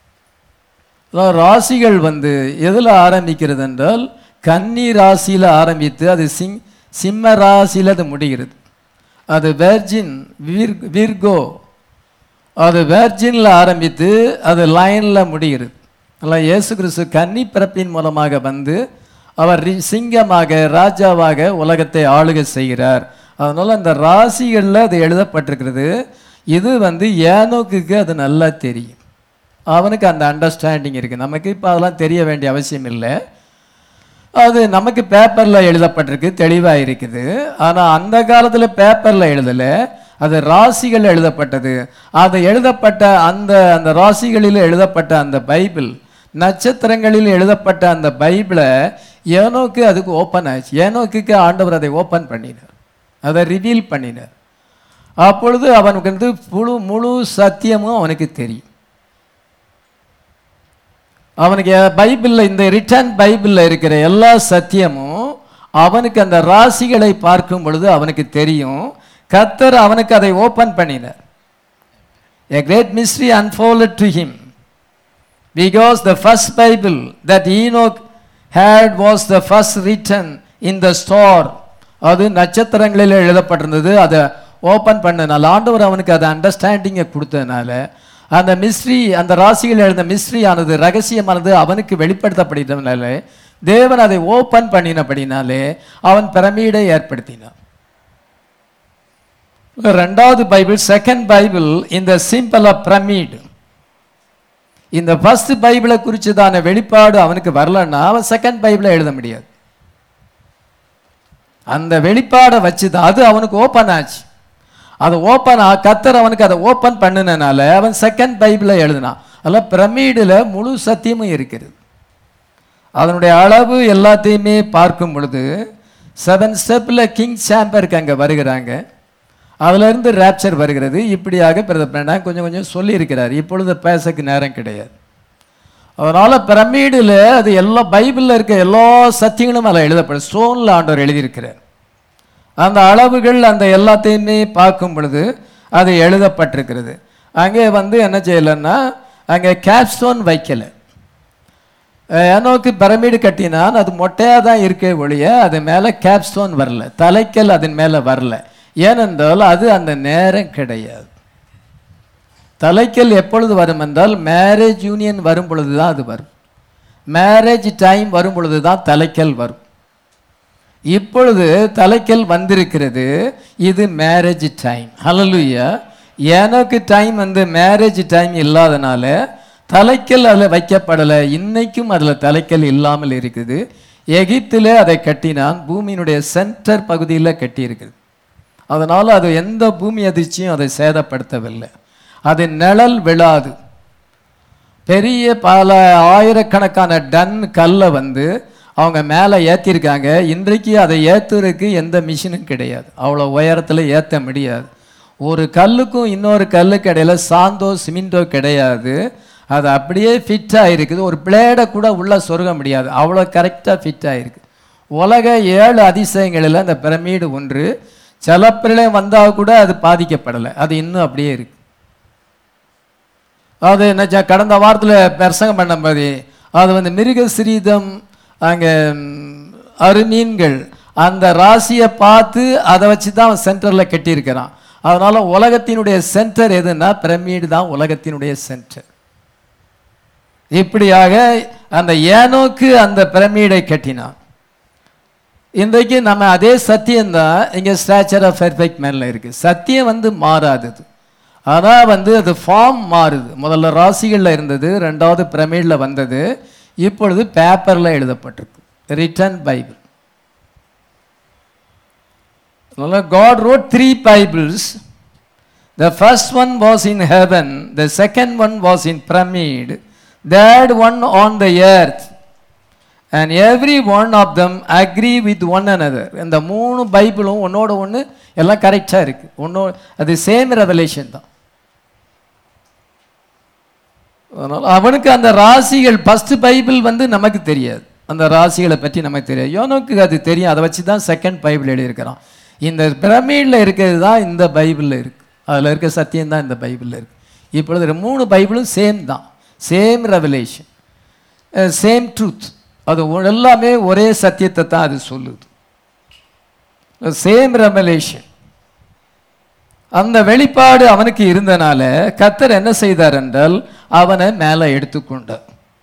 Speaker 1: அதாவது ராசிகள் வந்து எதில் ஆரம்பிக்கிறது என்றால் கன்னி ராசியில் ஆரம்பித்து அது சிங் சிம்ம ராசியில் அது முடிகிறது அது வெர்ஜின் வீர் வீர்கோ அது வேர்ஜினில் ஆரம்பித்து அது லைனில் முடிகிறது அல்ல இயேசு கிறிஸ்து கன்னி பிறப்பின் மூலமாக வந்து அவர் ரி- சிங்கமாக ராஜாவாக உலகத்தை ஆளுகை செய்கிறார் அதனால் அந்த ராசிகளில் அது எழுதப்பட்டிருக்கிறது இது வந்து ஏனோக்குக்கு அது நல்லா தெரியும் அவனுக்கு அந்த அண்டர்ஸ்டாண்டிங் இருக்குது நமக்கு இப்போ அதெல்லாம் தெரிய வேண்டிய அவசியம் இல்லை அது நமக்கு பேப்பரில் எழுதப்பட்டிருக்கு தெளிவாக இருக்குது ஆனால் அந்த காலத்தில் பேப்பரில் எழுதலை அது ராசிகள் எழுதப்பட்டது அது எழுதப்பட்ட அந்த அந்த ராசிகளில் எழுதப்பட்ட அந்த பைபிள் நட்சத்திரங்களில் எழுதப்பட்ட அந்த பைபிளை ஏனோக்கு அதுக்கு ஓப்பன் ஆச்சு ஏனோக்குக்கு ஆண்டவர் அதை ஓப்பன் பண்ணினார் அதை ரிவீல் பண்ணினார் அப்பொழுது அவனுக்கு வந்து முழு முழு சத்தியமும் அவனுக்கு தெரியும் அவனுக்கு பைபிளில் இந்த ரிட்டர்ன் பைபிளில் இருக்கிற எல்லா சத்தியமும் அவனுக்கு அந்த ராசிகளை பார்க்கும் பொழுது அவனுக்கு தெரியும் கத்தர் அவனுக்கு அதை ஓபன் பண்ணினார் a great mystery unfolded to him because the first bible that enoch had was the first written in the star அது நட்சத்திரங்களில் எழுதப்பட்டிருந்தது அதை ஓப்பன் பண்ணனால ஆண்டவர் அவனுக்கு அதை அண்டர்ஸ்டாண்டிங்கை கொடுத்ததுனால அந்த மிஸ்ட்ரி அந்த ராசிகள் எழுந்த மிஸ்ட்ரி ஆனது ரகசியமானது அவனுக்கு வெளிப்படுத்தப்பட்டதுனால தேவன் அதை ஓப்பன் பண்ணினபடினாலே அவன் பிரமீடை ஏற்படுத்தினான் ரெண்டாவது பைபிள் செகண்ட் பைபிள் இந்த சிம்பிள் ஆஃப் பிரமிட் இந்த ஃபர்ஸ்ட் பைபிளை குறிச்சதான வெளிப்பாடு அவனுக்கு வரலன்னா அவன் செகண்ட் பைபிளை எழுத முடியாது அந்த வெளிப்பாடை வச்சு தான் அது அவனுக்கு ஓப்பன் ஆச்சு அது ஓப்பன் ஆ கத்தர் அவனுக்கு அதை ஓப்பன் பண்ணினால அவன் செகண்ட் பைபிளை எழுதினான் அதில் பிரமிடில் முழு சத்தியமும் இருக்கிறது அதனுடைய அளவு எல்லாத்தையுமே பார்க்கும் பொழுது செவன் ஸ்டெப்பில் கிங் சாம்பருக்கு அங்கே வருகிறாங்க அதிலிருந்து ரேப்சர் வருகிறது இப்படியாக பிரதர் பிரணாம் கொஞ்சம் கொஞ்சம் சொல்லியிருக்கிறார் இப்பொழுது பேசக்கு நேரம் கிடையாது அதனால் பிரமிடில் அது எல்லா பைபிளில் இருக்க எல்லா சத்தியங்களும் அதில் எழுதப்படும் ஸ்டோனில் ஆண்டவர் எழுதியிருக்கிறார் அந்த அளவுகள் அந்த எல்லாத்தையுமே பார்க்கும் பொழுது அது எழுதப்பட்டிருக்கிறது அங்கே வந்து என்ன செய்யலைன்னா அங்கே கேப்ஸ்டோன் வைக்கலை ஏனோக்கு பிரமிடு கட்டினான் அது மொட்டையாக தான் இருக்கே ஒழிய அது மேலே கேப்ஸ்டோன் வரல தலைக்கல் அதன் மேலே வரல ஏனென்றால் அது அந்த நேரம் கிடையாது தலைக்கல் எப்பொழுது வரும் என்றால் மேரேஜ் யூனியன் வரும் பொழுது தான் அது வரும் மேரேஜ் டைம் வரும் பொழுது தான் தலைக்கல் வரும் இப்பொழுது தலைக்கல் வந்திருக்கிறது இது மேரேஜ் டைம் ஹலலுயா எனக்கு டைம் வந்து மேரேஜ் டைம் இல்லாதனால தலைக்கல் அதில் வைக்கப்படலை இன்னைக்கும் அதில் தலைக்கல் இல்லாமல் இருக்குது எகிப்தில் அதை கட்டினான் பூமியினுடைய சென்டர் பகுதியில் கட்டியிருக்குது அதனால் அது எந்த பூமி அதிர்ச்சியும் அதை சேதப்படுத்தவில்லை அது நிழல் விழாது பெரிய பல ஆயிரக்கணக்கான டன் கல்லை வந்து அவங்க மேலே ஏற்றிருக்காங்க இன்றைக்கு அதை ஏற்றுறதுக்கு எந்த மிஷினும் கிடையாது அவ்வளோ உயரத்தில் ஏற்ற முடியாது ஒரு கல்லுக்கும் இன்னொரு கல்லுக்கு இடையில சாந்தோ சிமெண்டோ கிடையாது அது அப்படியே ஃபிட் ஆகிருக்குது ஒரு பிளேடை கூட உள்ளே சொருக முடியாது அவ்வளோ கரெக்டாக ஃபிட் ஆகிருக்கு உலக ஏழு அதிசயங்களில் அந்த பிரமிடு ஒன்று ஜலப்பிரளயம் வந்தால் கூட அது பாதிக்கப்படலை அது இன்னும் அப்படியே இருக்கு அது என்ன செ- கடந்த வாரத்தில் பிரசங்கம் பண்ணும்போது அது வந்து மிருக சிரீதம் அங்கே அருமீன்கள் அந்த ராசியை பார்த்து அதை வச்சு தான் அவன் சென்டரில் கட்டியிருக்கிறான் அதனால உலகத்தினுடைய சென்டர் எதுன்னா பிரமிடு தான் உலகத்தினுடைய சென்டர் இப்படியாக அந்த ஏனோக்கு அந்த பிரமிடை கட்டினான் இன்றைக்கு நம்ம அதே சத்தியம்தான் இங்கே ஸ்டாச்சர் ஆஃப் பெர்ஃபெக்ட் மேனில் இருக்கு சத்தியம் வந்து மாறாதது ஆனால் வந்து அது ஃபார்ம் மாறுது முதல்ல ராசிகளில் இருந்தது ரெண்டாவது பிரமிடில் வந்தது இப்பொழுது பேப்பரில் எழுதப்பட்டிருக்கு written Bible God wrote three Bibles The first one was in heaven, the second one was in pyramid, third one on the earth. And every one of them agree with one another. இந்த மூணு பைபிளும் ஒன்னோட ஒன்று எல்லாம் கரெக்டாக இருக்கு ஒன்னோ அது same revelation தான் அதனால் அவனுக்கு அந்த ராசிகள் ஃபர்ஸ்ட் பைபிள் வந்து நமக்கு தெரியாது அந்த ராசிகளை பற்றி நமக்கு தெரியாது யோனோக்கு அது தெரியும் அதை வச்சு தான் செகண்ட் பைபிள் எழுதியிருக்கிறான் இந்த பிரமிடில் இருக்கிறது தான் இந்த பைபிளில் இருக்கு அதில் இருக்க சத்தியம் தான் இந்த பைபிளில் இருக்கு இப்பொழுது இந்த மூணு பைபிளும் சேம் தான் சேம் ரெவலேஷன் சேம் ட்ரூத் அது ஒ- எல்லாமே ஒரே சத்தியத்தை தான் அது சொல்லுது சேம் ரெவலேஷன் அந்த வெளிப்பாடு அவனுக்கு இருந்தனால கத்தர் என்ன செய்தார் என்றால் அவனை மேலே எடுத்துக்கொண்டார்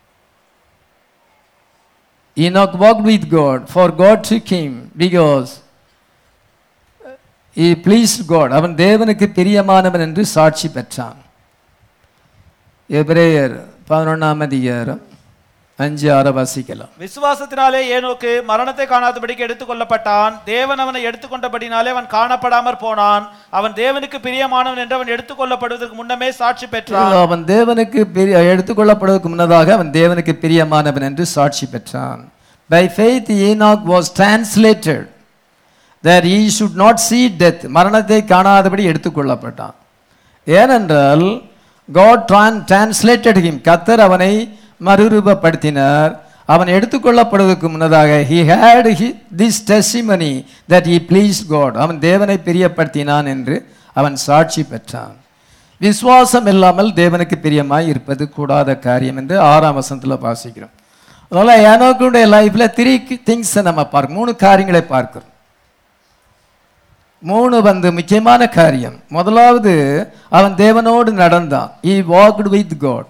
Speaker 1: Enoch walked with God, for God took him because he pleased God. அவன் தேவனுக்கு பிரியமானவன் என்று சாட்சி பெற்றான் எபிரேயர் பதினொன்றாம் அதிகாரம் அஞ்சு ஆறு வாசிக்கலாம்
Speaker 2: விசுவாசத்தினாலே ஏனோக்கு மரணத்தை காணாதபடிக்கு எடுத்துக்கொள்ளப்பட்டான் தேவன் அவனை எடுத்துக்கொண்டபடினாலே அவன் காணப்படாமற் போனான் அவன் தேவனுக்கு பிரியமானவன் என்று அவன் எடுத்துக்கொள்ளப்படுவதற்கு முன்னமே சாட்சி பெற்றான்
Speaker 1: அவன் தேவனுக்கு பிரிய எடுத்துக்கொள்ளப்படுவதற்கு முன்னதாக அவன் தேவனுக்கு பிரியமானவன் என்று சாட்சி பெற்றான் by faith Enoch was translated that he should not see death மரணத்தை காணாதபடி எடுத்துக்கொள்ளப்பட்டான் ஏனென்றால் God tran- translated him கத்தர் அவனை மறுரூபப்படுத்தினார் அவன் எடுத்துக்கொள்ளப்படுவதற்கு முன்னதாக he had he- this testimony that he pleased God அவன் தேவனை பிரியப்படுத்தினான் என்று அவன் சாட்சி பெற்றான் விசுவாசம் இல்லாமல் தேவனுக்கு பிரியமாய் இருப்பது கூடாத காரியம் என்று ஆறாம் வசனத்தில் வாசிக்கிறோம் அதனால ஏனோக்குடைய லைஃப்ல த்ரீ திங்ஸை நம்ம பார்க்க மூணு காரியங்களை பார்க்கிறோம் மூணு வந்து முக்கியமான காரியம் முதலாவது அவன் தேவனோடு நடந்தான் he walked with God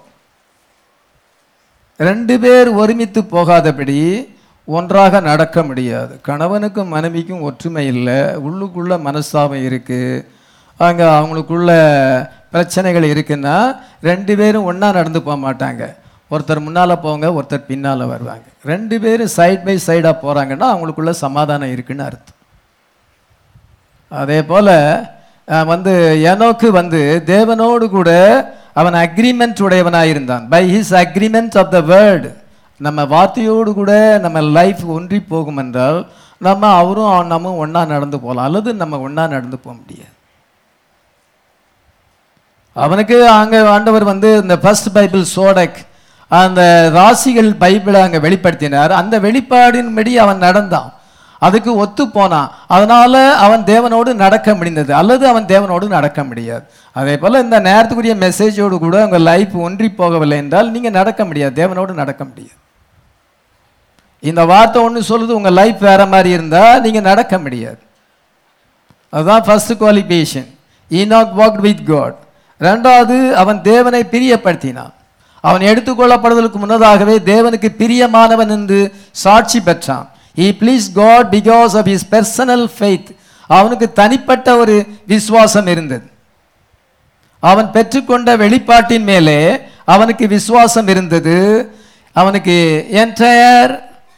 Speaker 1: ரெண்டு பேர் ஒருமித்து போகாதபடி ஒன்றாக நடக்க முடியாது கணவனுக்கும் மனைவிக்கும் ஒற்றுமை இல்லை உள்ளுக்குள்ள மனஸ்தாபம் இருக்கு அங்க அவங்களுக்குள்ள பிரச்சனைகள் இருக்குன்னா ரெண்டு பேரும் ஒண்ணா நடந்து போக மாட்டாங்க ஒருத்தர் முன்னால போவாங்க ஒருத்தர் பின்னால வருவாங்க ரெண்டு பேரும் சைட் பை சைடா போறாங்கன்னா அவங்களுக்குள்ள சமாதானம் இருக்குன்னு அர்த்தம் அதே போல அஹ், வந்து எனோக்கு வந்து தேவனோடு கூட அவன் அக்ரிமெண்ட் உடையவனாக இருந்தான் by his agreement of the word நம்ம வார்த்தையோடு கூட நம்ம லைஃப் ஒன்றி போகும் என்றால் நம்ம அவரும் அவன் நம்ம ஒன்றா நடந்து போகலாம் அல்லது நம்ம ஒன்றா நடந்து போக முடியாது அவனுக்கு அங்கே ஆண்டவர் வந்து இந்த ஃபர்ஸ்ட் பைபிள் சோடக் அந்த ராசிகள் பைபிளை அங்கே வெளிப்படுத்தினார் அந்த வெளிப்பாடின்படி அவன் நடந்தான் அதுக்கு ஒத்து போனான் அதனால அவன் தேவனோடு நடக்க முடிந்தது அல்லது அவன் தேவனோடு நடக்க முடியாது அதே போல இந்த நேரத்துக்குரிய மெசேஜோடு கூட உங்க லைஃப் ஒன்றி போகவில்லை என்றால் நீங்க நடக்க முடியாது தேவனோடு நடக்க முடியாது இந்த வார்த்தை ஒன்று சொல்லுது உங்க லைஃப் வேற மாதிரி இருந்தா நீங்க நடக்க முடியாது அதுதான் first qualification Enoch walked with God ரெண்டாவது அவன் தேவனை பிரியப்படுத்தினான் அவன் எடுத்துக்கொள்ளப்படுவதற்கு முன்னதாகவே தேவனுக்கு பிரியமானவன் என்று சாட்சி பெற்றான் he pleased God because of his personal faith அவனுக்கு தனிப்பட்ட ஒரு விசுவாசம் இருந்தது அவன் பெற்றுக்கொண்ட வெளிப்பாட்டின் மேலே அவனுக்கு விசுவாசம் இருந்தது அவனுக்கு என்டையர்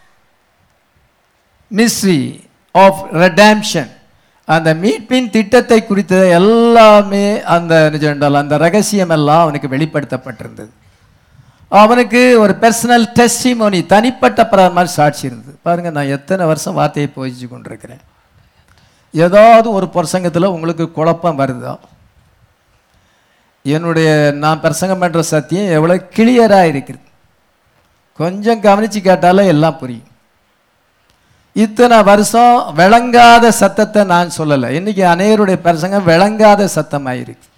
Speaker 1: மிஸ்ட்ரி ஆஃப் ரெடாம்ஷன் அந்த மீட்பின் திட்டத்தை குறித்த எல்லாமே அந்த நிஜண்டால் அந்த ரகசியம் எல்லாம் அவனுக்கு வெளிப்படுத்தப்பட்டிருந்தது அவனுக்கு ஒரு பர்சனல் டெஸ்டிமோனி தனிப்பட்ட பிற- மாதிரி சாட்சி இருந்தது பாருங்க நான் எத்தனை வருஷம் வார்த்தையை போதிச்சு கொண்டிருக்கிறேன் ஏதாவது ஒரு பிரசங்கத்தில் உங்களுக்கு குழப்பம் வருதா என்னுடைய நான் பிரசங்கம் பண்ற சத்தியம் எவ்வளோ கிளியராக இருக்குது கொஞ்சம் கவனிச்சு கேட்டாலே எல்லாம் புரியும் இத்தனை வருஷம் விளங்காத சத்தத்தை நான் சொல்லலை இன்னைக்கு அநேகருடைய பிரசங்கம் விளங்காத சத்தமாயிருக்கு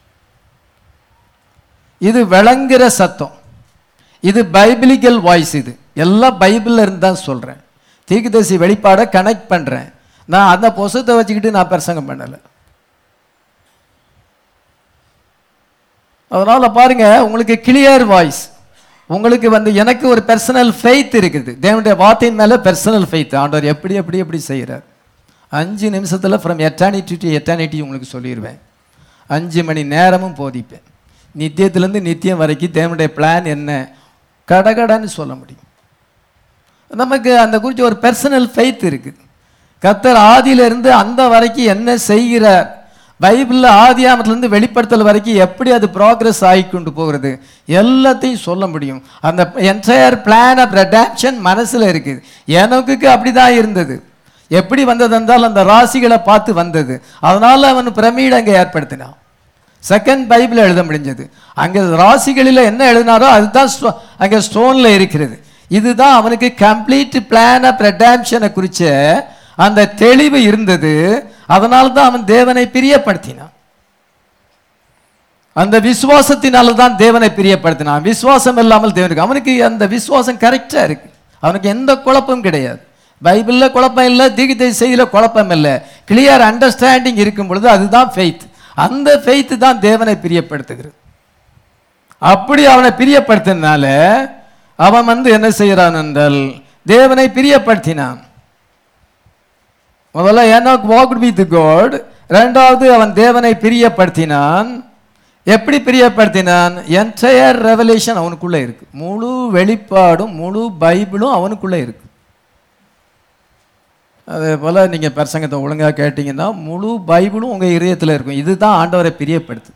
Speaker 1: இது விளங்குற சத்தம் இது பைபிளிக்கல் வாய்ஸ் இது எல்லாம் பைபிள்ல இருந்து தான் சொல்றேன் தீர்க்கதரிசி வெளிப்பாடை கனெக்ட் பண்றேன் நான் அந்த புசத்தை வச்சுக்கிட்டு நான் பிரசங்கம் பண்ணலை அதனால பாருங்க உங்களுக்கு கிளியர் வாய்ஸ் உங்களுக்கு வந்து எனக்கு ஒரு பர்சனல் ஃபெய்த் இருக்குது தேவனுடைய வார்த்தையின் மேல பர்சனல் ஃபெய்த் ஆண்டவர் எப்படி எப்படி எப்படி செய்கிறார் அஞ்சு நிமிஷத்துல ஃப்ரம் எட்டானிட்டி டு எட்டானிட்டி உங்களுக்கு சொல்லிடுவேன் அஞ்சு மணி நேரமும் போதிப்பேன் நித்தியத்திலேருந்து நித்தியம் வரைக்கும் தேவனுடைய பிளான் என்ன கடகடன்னு சொல்ல முடியும் நமக்கு அந்த குறித்து ஒரு பர்சனல் ஃபெய்த் இருக்குது கர்த்தர் ஆதியிலிருந்து அந்த வரைக்கும் என்ன செய்கிறார் பைபிளில் ஆதியாமத்திலிருந்து வெளிப்படுத்தல் வரைக்கும் எப்படி அது ப்ராக்ரஸ் ஆகி கொண்டு போகிறது எல்லாத்தையும் சொல்ல முடியும் அந்த என்டையர் பிளான் ஆஃப் ரெடாப்ஷன் மனசில் இருக்குது எனக்குக்கு அப்படி தான் இருந்தது எப்படி வந்தது என்றால் அந்த ராசிகளை பார்த்து வந்தது அதனால அவன் பிரமிடு அங்கே ஏற்படுத்தினான் செகண்ட் பைபிள் எழுத முடிஞ்சது அங்கே ராசிகளில் என்ன எழுதினாரோ அதுதான் ஸ்டோ- அங்கே ஸ்டோனில் இருக்கிறது இதுதான் அவனுக்கு கம்ப்ளீட் பிளான் ஆஃப் ரெடாம்ஷனை குறித்த அந்த தெளிவு இருந்தது அதனால தான் அவன் தேவனை பிரியப்படுத்தினான் அந்த விசுவாசத்தினால தான் தேவனை பிரியப்படுத்தினான் விசுவாசம் இல்லாமல் தேவனுக்கு அவனுக்கு அந்த விசுவாசம் கரெக்டா இருக்கு அவனுக்கு எந்த குழப்பமும் கிடையாது பைபிள்ல குழப்பம் இல்லை தீகிதை செய்தியில குழப்பம் இல்லை கிளியர் அண்டர்ஸ்டாண்டிங் இருக்கும் பொழுது அதுதான் ஃபெய்த் அந்த ஃபெய்த் தான் தேவனை பிரியப்படுத்துகிறது அப்படி அவனை பிரியப்படுத்தினால அவன் வந்து என்ன செய்கிறான் என்றால் தேவனை பிரியப்படுத்தினான் முதல்ல ஏனோக் வாக்ட் வித் காட் ரெண்டாவது அவன் தேவனை பிரியப்படுத்தினான் எப்படி பிரியப்படுத்தினான் என்டையர் ரெவலேஷன் அவனுக்குள்ள இருக்கு முழு வெளிப்பாடும் முழு பைபிளும் அவனுக்குள்ள இருக்கு அதே போல நீங்க பிரசங்கத்தை ஒழுங்கா கேட்டீங்கன்னா முழு பைபிளும் உங்க இதயத்துல இருக்கும் இதுதான் ஆண்டவரை பிரியப்படுத்து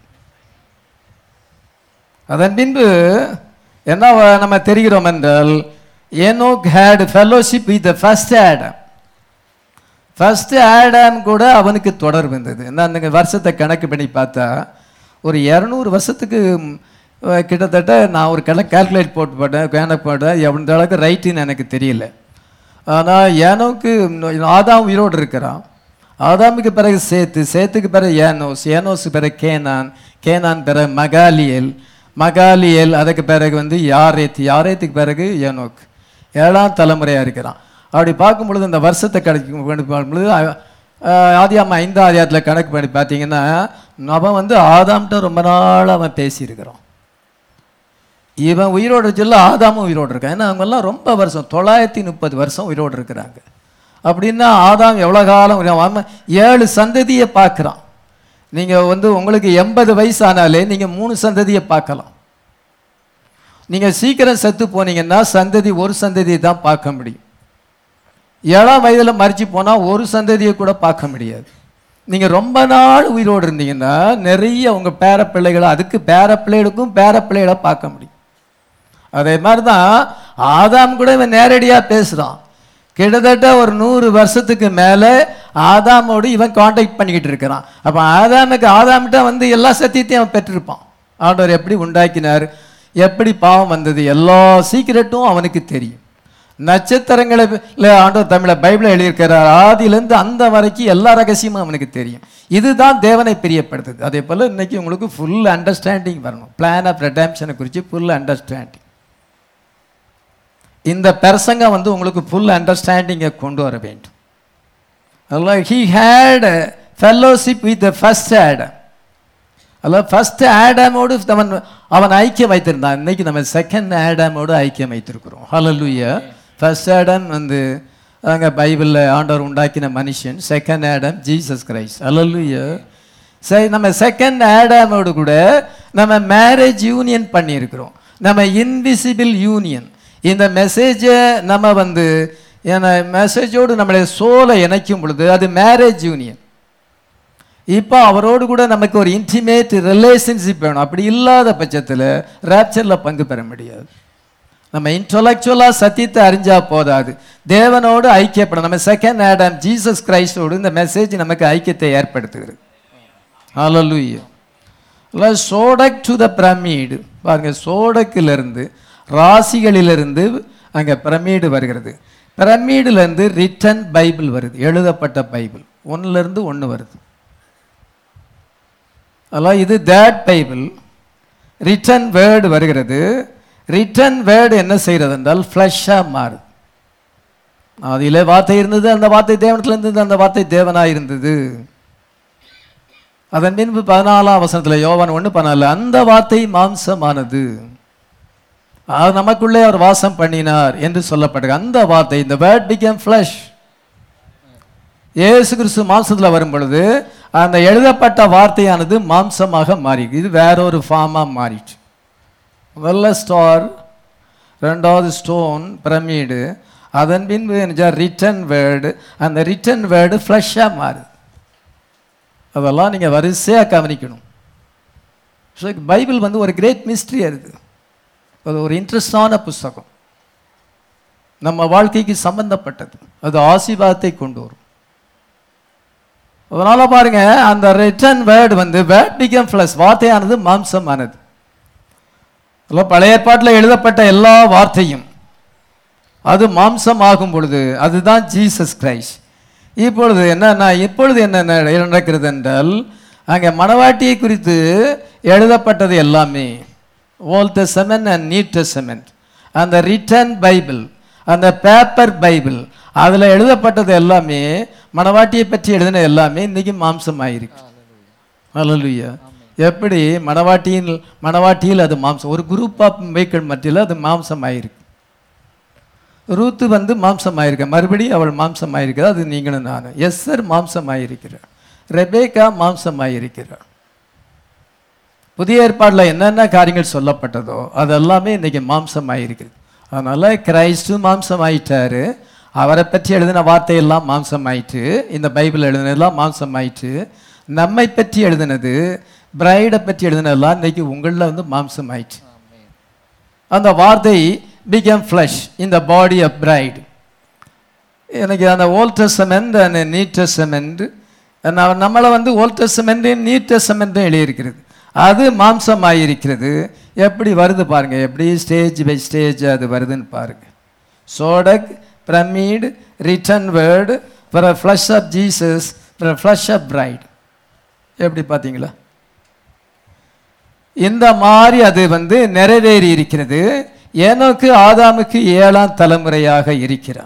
Speaker 1: அதன் பின்பு என்ன வ- நம்ம தெரிகிறோம் என்றால் Enoch had fellowship with first Adam first Adam கூட அவனுக்கு தொடர்பு இருந்தது என்ன அந்த வருஷத்தை கணக்கு பண்ணி பார்த்தா ஒரு இரநூறு வருஷத்துக்கு ம், அஹ் கிட்டத்தட்ட நான் ஒரு கணக்கு கால்குலேட் போட்டு போட்டேன் கணக்கு போட்டேன் எவ்வளோ அளவுக்கு ரைட்டுன்னு எனக்கு தெரியல ஆனால் ஏனோக்கு ஆதாம் உயிரோடு இருக்கிறான் ஆதாமுக்கு பிறகு சேத்து சேத்துக்கு பிறகு ஏனோஸ் ஏனோஸுக்கு பிறகு கேனான் கேனான் பிறகு மகாலியல் மகாலியல் அதுக்கு பிறகு வந்து யாரேத் யாரேத்துக்கு பிறகு ஏனோக் ஏழாம் தலைமுறையாக இருக்கிறான் அப்படி பார்க்கும் பொழுது இந்த வருஷத்தை கணக்கு பண்ணி பார்க்கும் பொழுது ஆதியாம ஐந்தாம் அதிகாரத்தில் கணக்கு பண்ணி பார்த்தீங்கன்னா அவன் வந்து ஆதாம்கிட்ட ரொம்ப நாள் அவன் பேசியிருக்கிறான் இவன் உயிரோடு சொல்ல ஆதாமும் உயிரோடு இருக்கான் ஏன்னா அவங்கெல்லாம் ரொம்ப வருஷம் தொள்ளாயிரத்தி முப்பது வருஷம் உயிரோடு இருக்கிறாங்க அப்படின்னா ஆதாம் எவ்வளோ காலம் உயிரோடு- அவன் ஏழு சந்ததியை பார்க்குறான் நீங்கள் வந்து உங்களுக்கு எண்பது வயசு ஆனாலே நீங்கள் மூணு சந்ததியை பார்க்கலாம் நீங்கள் சீக்கிரம் செத்து போனீங்கன்னா சந்ததி ஒரு சந்ததியை தான் பார்க்க முடியும் ஏழாம் வயதில் மறிச்சு போனால் ஒரு சந்ததியை கூட பார்க்க முடியாது நீங்கள் ரொம்ப நாள் உயிரோடு இருந்தீங்கன்னா நிறைய உங்கள் பேர பிள்ளைகளை அதுக்கு பேர பிள்ளைகளுக்கும் பேர பிள்ளைகளை பார்க்க முடியும் அதே மாதிரி தான் ஆதாம் கூட இவன் நேரடியாக பேசுகிறான் கிட்டத்தட்ட ஒரு நூறு வருஷத்துக்கு மேலே ஆதாமோடு இவன் காண்டாக்ட் பண்ணிக்கிட்டு இருக்கிறான் அப்போ ஆதாமுக்கு ஆதாம்கிட்ட வந்து எல்லா சத்தியத்தையும் அவன் பெற்றிருப்பான் ஆண்டவர் எப்படி உண்டாக்கினார் எப்படி பாவம் வந்தது எல்லா சீக்கிரட்டும் அவனுக்கு தெரியும் நட்சத்திரங்களை இல்ல ஆண்டவர் தமிழ பைபிளை எழுதியிருக்கிறார் ஆதியிலேருந்து அந்த வரைக்கும் எல்லா ரகசியமும் அவனுக்கு தெரியும் இதுதான் தேவனை பிரியப்படுத்துது அதே போல் இன்னைக்கு உங்களுக்கு ஃபுல் அண்டர்ஸ்டாண்டிங் வரணும் பிளான் ஆஃப் ரெடாம்ஷனை குறித்து ஃபுல் அண்டர்ஸ்டாண்டிங் இந்த பிரசங்கம் வந்து உங்களுக்கு ஃபுல் அண்டர்ஸ்டாண்டிங்கை கொண்டு வர வேண்டும் அதெல்லாம் he had fellowship with first Adam அதில் ஃபர்ஸ்ட் ஆடாமோடு அவன் அவன் ஐக்கியம் வைத்திருந்தான் இன்னைக்கு நம்ம செகண்ட் ஆடாமோடு ஐக்கியம் வைத்திருக்கிறோம் ஹalleluya ஃபர்ஸ்ட் ஆடம் வந்து அங்கே பைபிளில் ஆண்டவர் உண்டாக்கின மனுஷன் second Adam Jesus Christ hallelujah சரி நம்ம செகண்ட் ஆடாமோடு கூட நம்ம மேரேஜ் யூனியன் பண்ணியிருக்கிறோம் நம்ம இன்விசிபிள் யூனியன் இந்த மெசேஜை நம்ம வந்து மெசேஜோடு நம்மளுடைய சோலை இணைக்கும் பொழுது அது மேரேஜ் யூனியன் இப்போ அவரோடு கூட நமக்கு ஒரு இன்டிமேட் ரிலேஷன்ஷிப் வேணும் அப்படி இல்லாத பட்சத்தில் ரேப்சரில் பங்கு பெற முடியாது நம்ம இன்டலெக்சுவலாக சத்தியத்தை அறிஞ்சா போதாது தேவனோடு ஐக்கியப்படும் நம்ம செகண்ட் ஆடம் ஜீசஸ் கிரைஸ்டோடு இந்த மெசேஜ் நமக்கு ஐக்கியத்தை ஏற்படுத்துகிறது ஹalleluya இல்லை சோடக் டு த பிரமீடு பாருங்க சோடக்கிலிருந்து ராசிகளிலிருந்து அங்கே பிரமீடு வருகிறது பிரமீடுலேருந்து ரிட்டன் பைபிள் வருது எழுதப்பட்ட பைபிள் ஒன்றுலேருந்து ஒன்று வருது அதெல்லாம் இது தேட் பைபிள் ரிட்டன் வேர்டு வருகிறது ரிட்டன் வேர்டு என்ன செய்கிறது என்றால் ஃப்ளஷ்ஷாக மாறுது அதிலே வார்த்தை இருந்தது அந்த வார்த்தை தேவனத்தில் இருந்தது அந்த வார்த்தை தேவனாக இருந்தது அதன் பின்பு பதினாலாம் வசனத்தில் யோவான் ஒன்று பண்ணல அந்த வார்த்தை மாம்சமானது அது நமக்குள்ளே அவர் வாசம் பண்ணினார் என்று சொல்லப்படுது அந்த வார்த்தை இந்த வேர்ட் பிகேம் ஃப்ளஷ் இயேசு கிறிஸ்து மாம்சத்தில் வரும் பொழுது அந்த எழுதப்பட்ட வார்த்தையானது மாம்சமாக மாறி இது வேற ஒரு ஃபார்மாக மாறிச்சு முதல்ல ஸ்டார் ரெண்டாவது ஸ்டோன் பிரமிடு அதன் பின்பு ரிட்டன் வேர்டு அந்த ரிட்டன் வேர்டு ஃப்ளஷ்ஷாக மாறுது அதெல்லாம் நீங்கள் வரிசையாக கவனிக்கணும் ஸோ பைபிள் வந்து ஒரு கிரேட் மிஸ்ட்ரியாக இருக்குது அது ஒரு இன்ட்ரெஸ்டான புஸ்தகம் நம்ம வாழ்க்கைக்கு சம்பந்தப்பட்டது அது ஆசீர்வாதத்தை கொண்டு வரும் அதனால பாருங்க அந்த ரிட்டன் வேர்டு வந்து வேர்ட் பிகம் ஃபிளஸ் வார்த்தையானது மாம்சமானது அதில் பழைய ஏற்பாட்டில் எழுதப்பட்ட எல்லா வார்த்தையும் அது மாம்சம் ஆகும் பொழுது அதுதான் ஜீசஸ் கிரைஸ்ட் இப்பொழுது என்னன்னா இப்பொழுது என்ன நடக்கிறது என்றால் அங்கே மணவாட்டியை குறித்து எழுதப்பட்டது எல்லாமே Old Testament and New Testament அந்த ரிட்டன் பைபிள் அந்த பேப்பர் பைபிள் அதில் எழுதப்பட்டது எல்லாமே மணவாட்டியை பற்றி எழுதின எல்லாமே இன்னைக்கு மாம்சம் ஆயிருக்கு அல்லலுயா எப்படி மணவாட்டியில் மணவாட்டியில் அது மாம்சம் ஒரு குரூப் ஆஃப் வெஹிக்கிள் மத்தியில் அது மாம்சம் ஆயிருக்கு ரூத்து வந்து மாம்சம் ஆயிருக்க மறுபடியும் அவள் மாம்சம் ஆயிருக்கிறார் அது நீங்களும் நானும் எஸ்ஸர் மாம்சம் ஆயிருக்கிறார் ரெபேக்கா மாம்சம் ஆயிருக்கிறார் புதிய ஏற்பாடில் என்னென்ன காரியங்கள் சொல்லப்பட்டதோ அதெல்லாமே இன்னைக்கு மாம்சம் ஆயிருக்குது அதனால கிரைஸ்டும் மாம்சம் ஆயிட்டாரு அவரை பற்றி எழுதின வார்த்தையெல்லாம் மாம்சம் ஆயிட்டு இந்த பைபிள் எழுதினதெல்லாம் மாம்சம் ஆயிட்டு நம்மை பற்றி எழுதினது பிரைடை பற்றி எழுதினதெல்லாம் இன்னைக்கு உங்களில் வந்து மாம்சம் ஆயிட்டு அந்த வார்த்தை பிகம் ஃப்ளஷ் இந்த பாடி ஆஃப் பிரைடு எனக்கு அந்த Old Testament and New Testament நம்மளை வந்து ஓல்ட் டெஸ்டமெண்ட்டையும் நியூ டெஸ்டமெண்ட்டும் எழுதியிருக்கிறது அது மாம்சமாயிருக்கிறது எப்படி வருது பாருங்க எப்படி ஸ்டேஜ் பை ஸ்டேஜ் அது வருதுன்னு பாருங்க zodiac pyramid written word for a flesh of Jesus for a flesh of bride எப்படி பார்த்தீங்களா இந்த மாதிரி அது வந்து நிறைவேறி இருக்கிறது ஏனோக்கு ஆதாமுக்கு ஏழாம் தலைமுறையாக இருக்கிறான்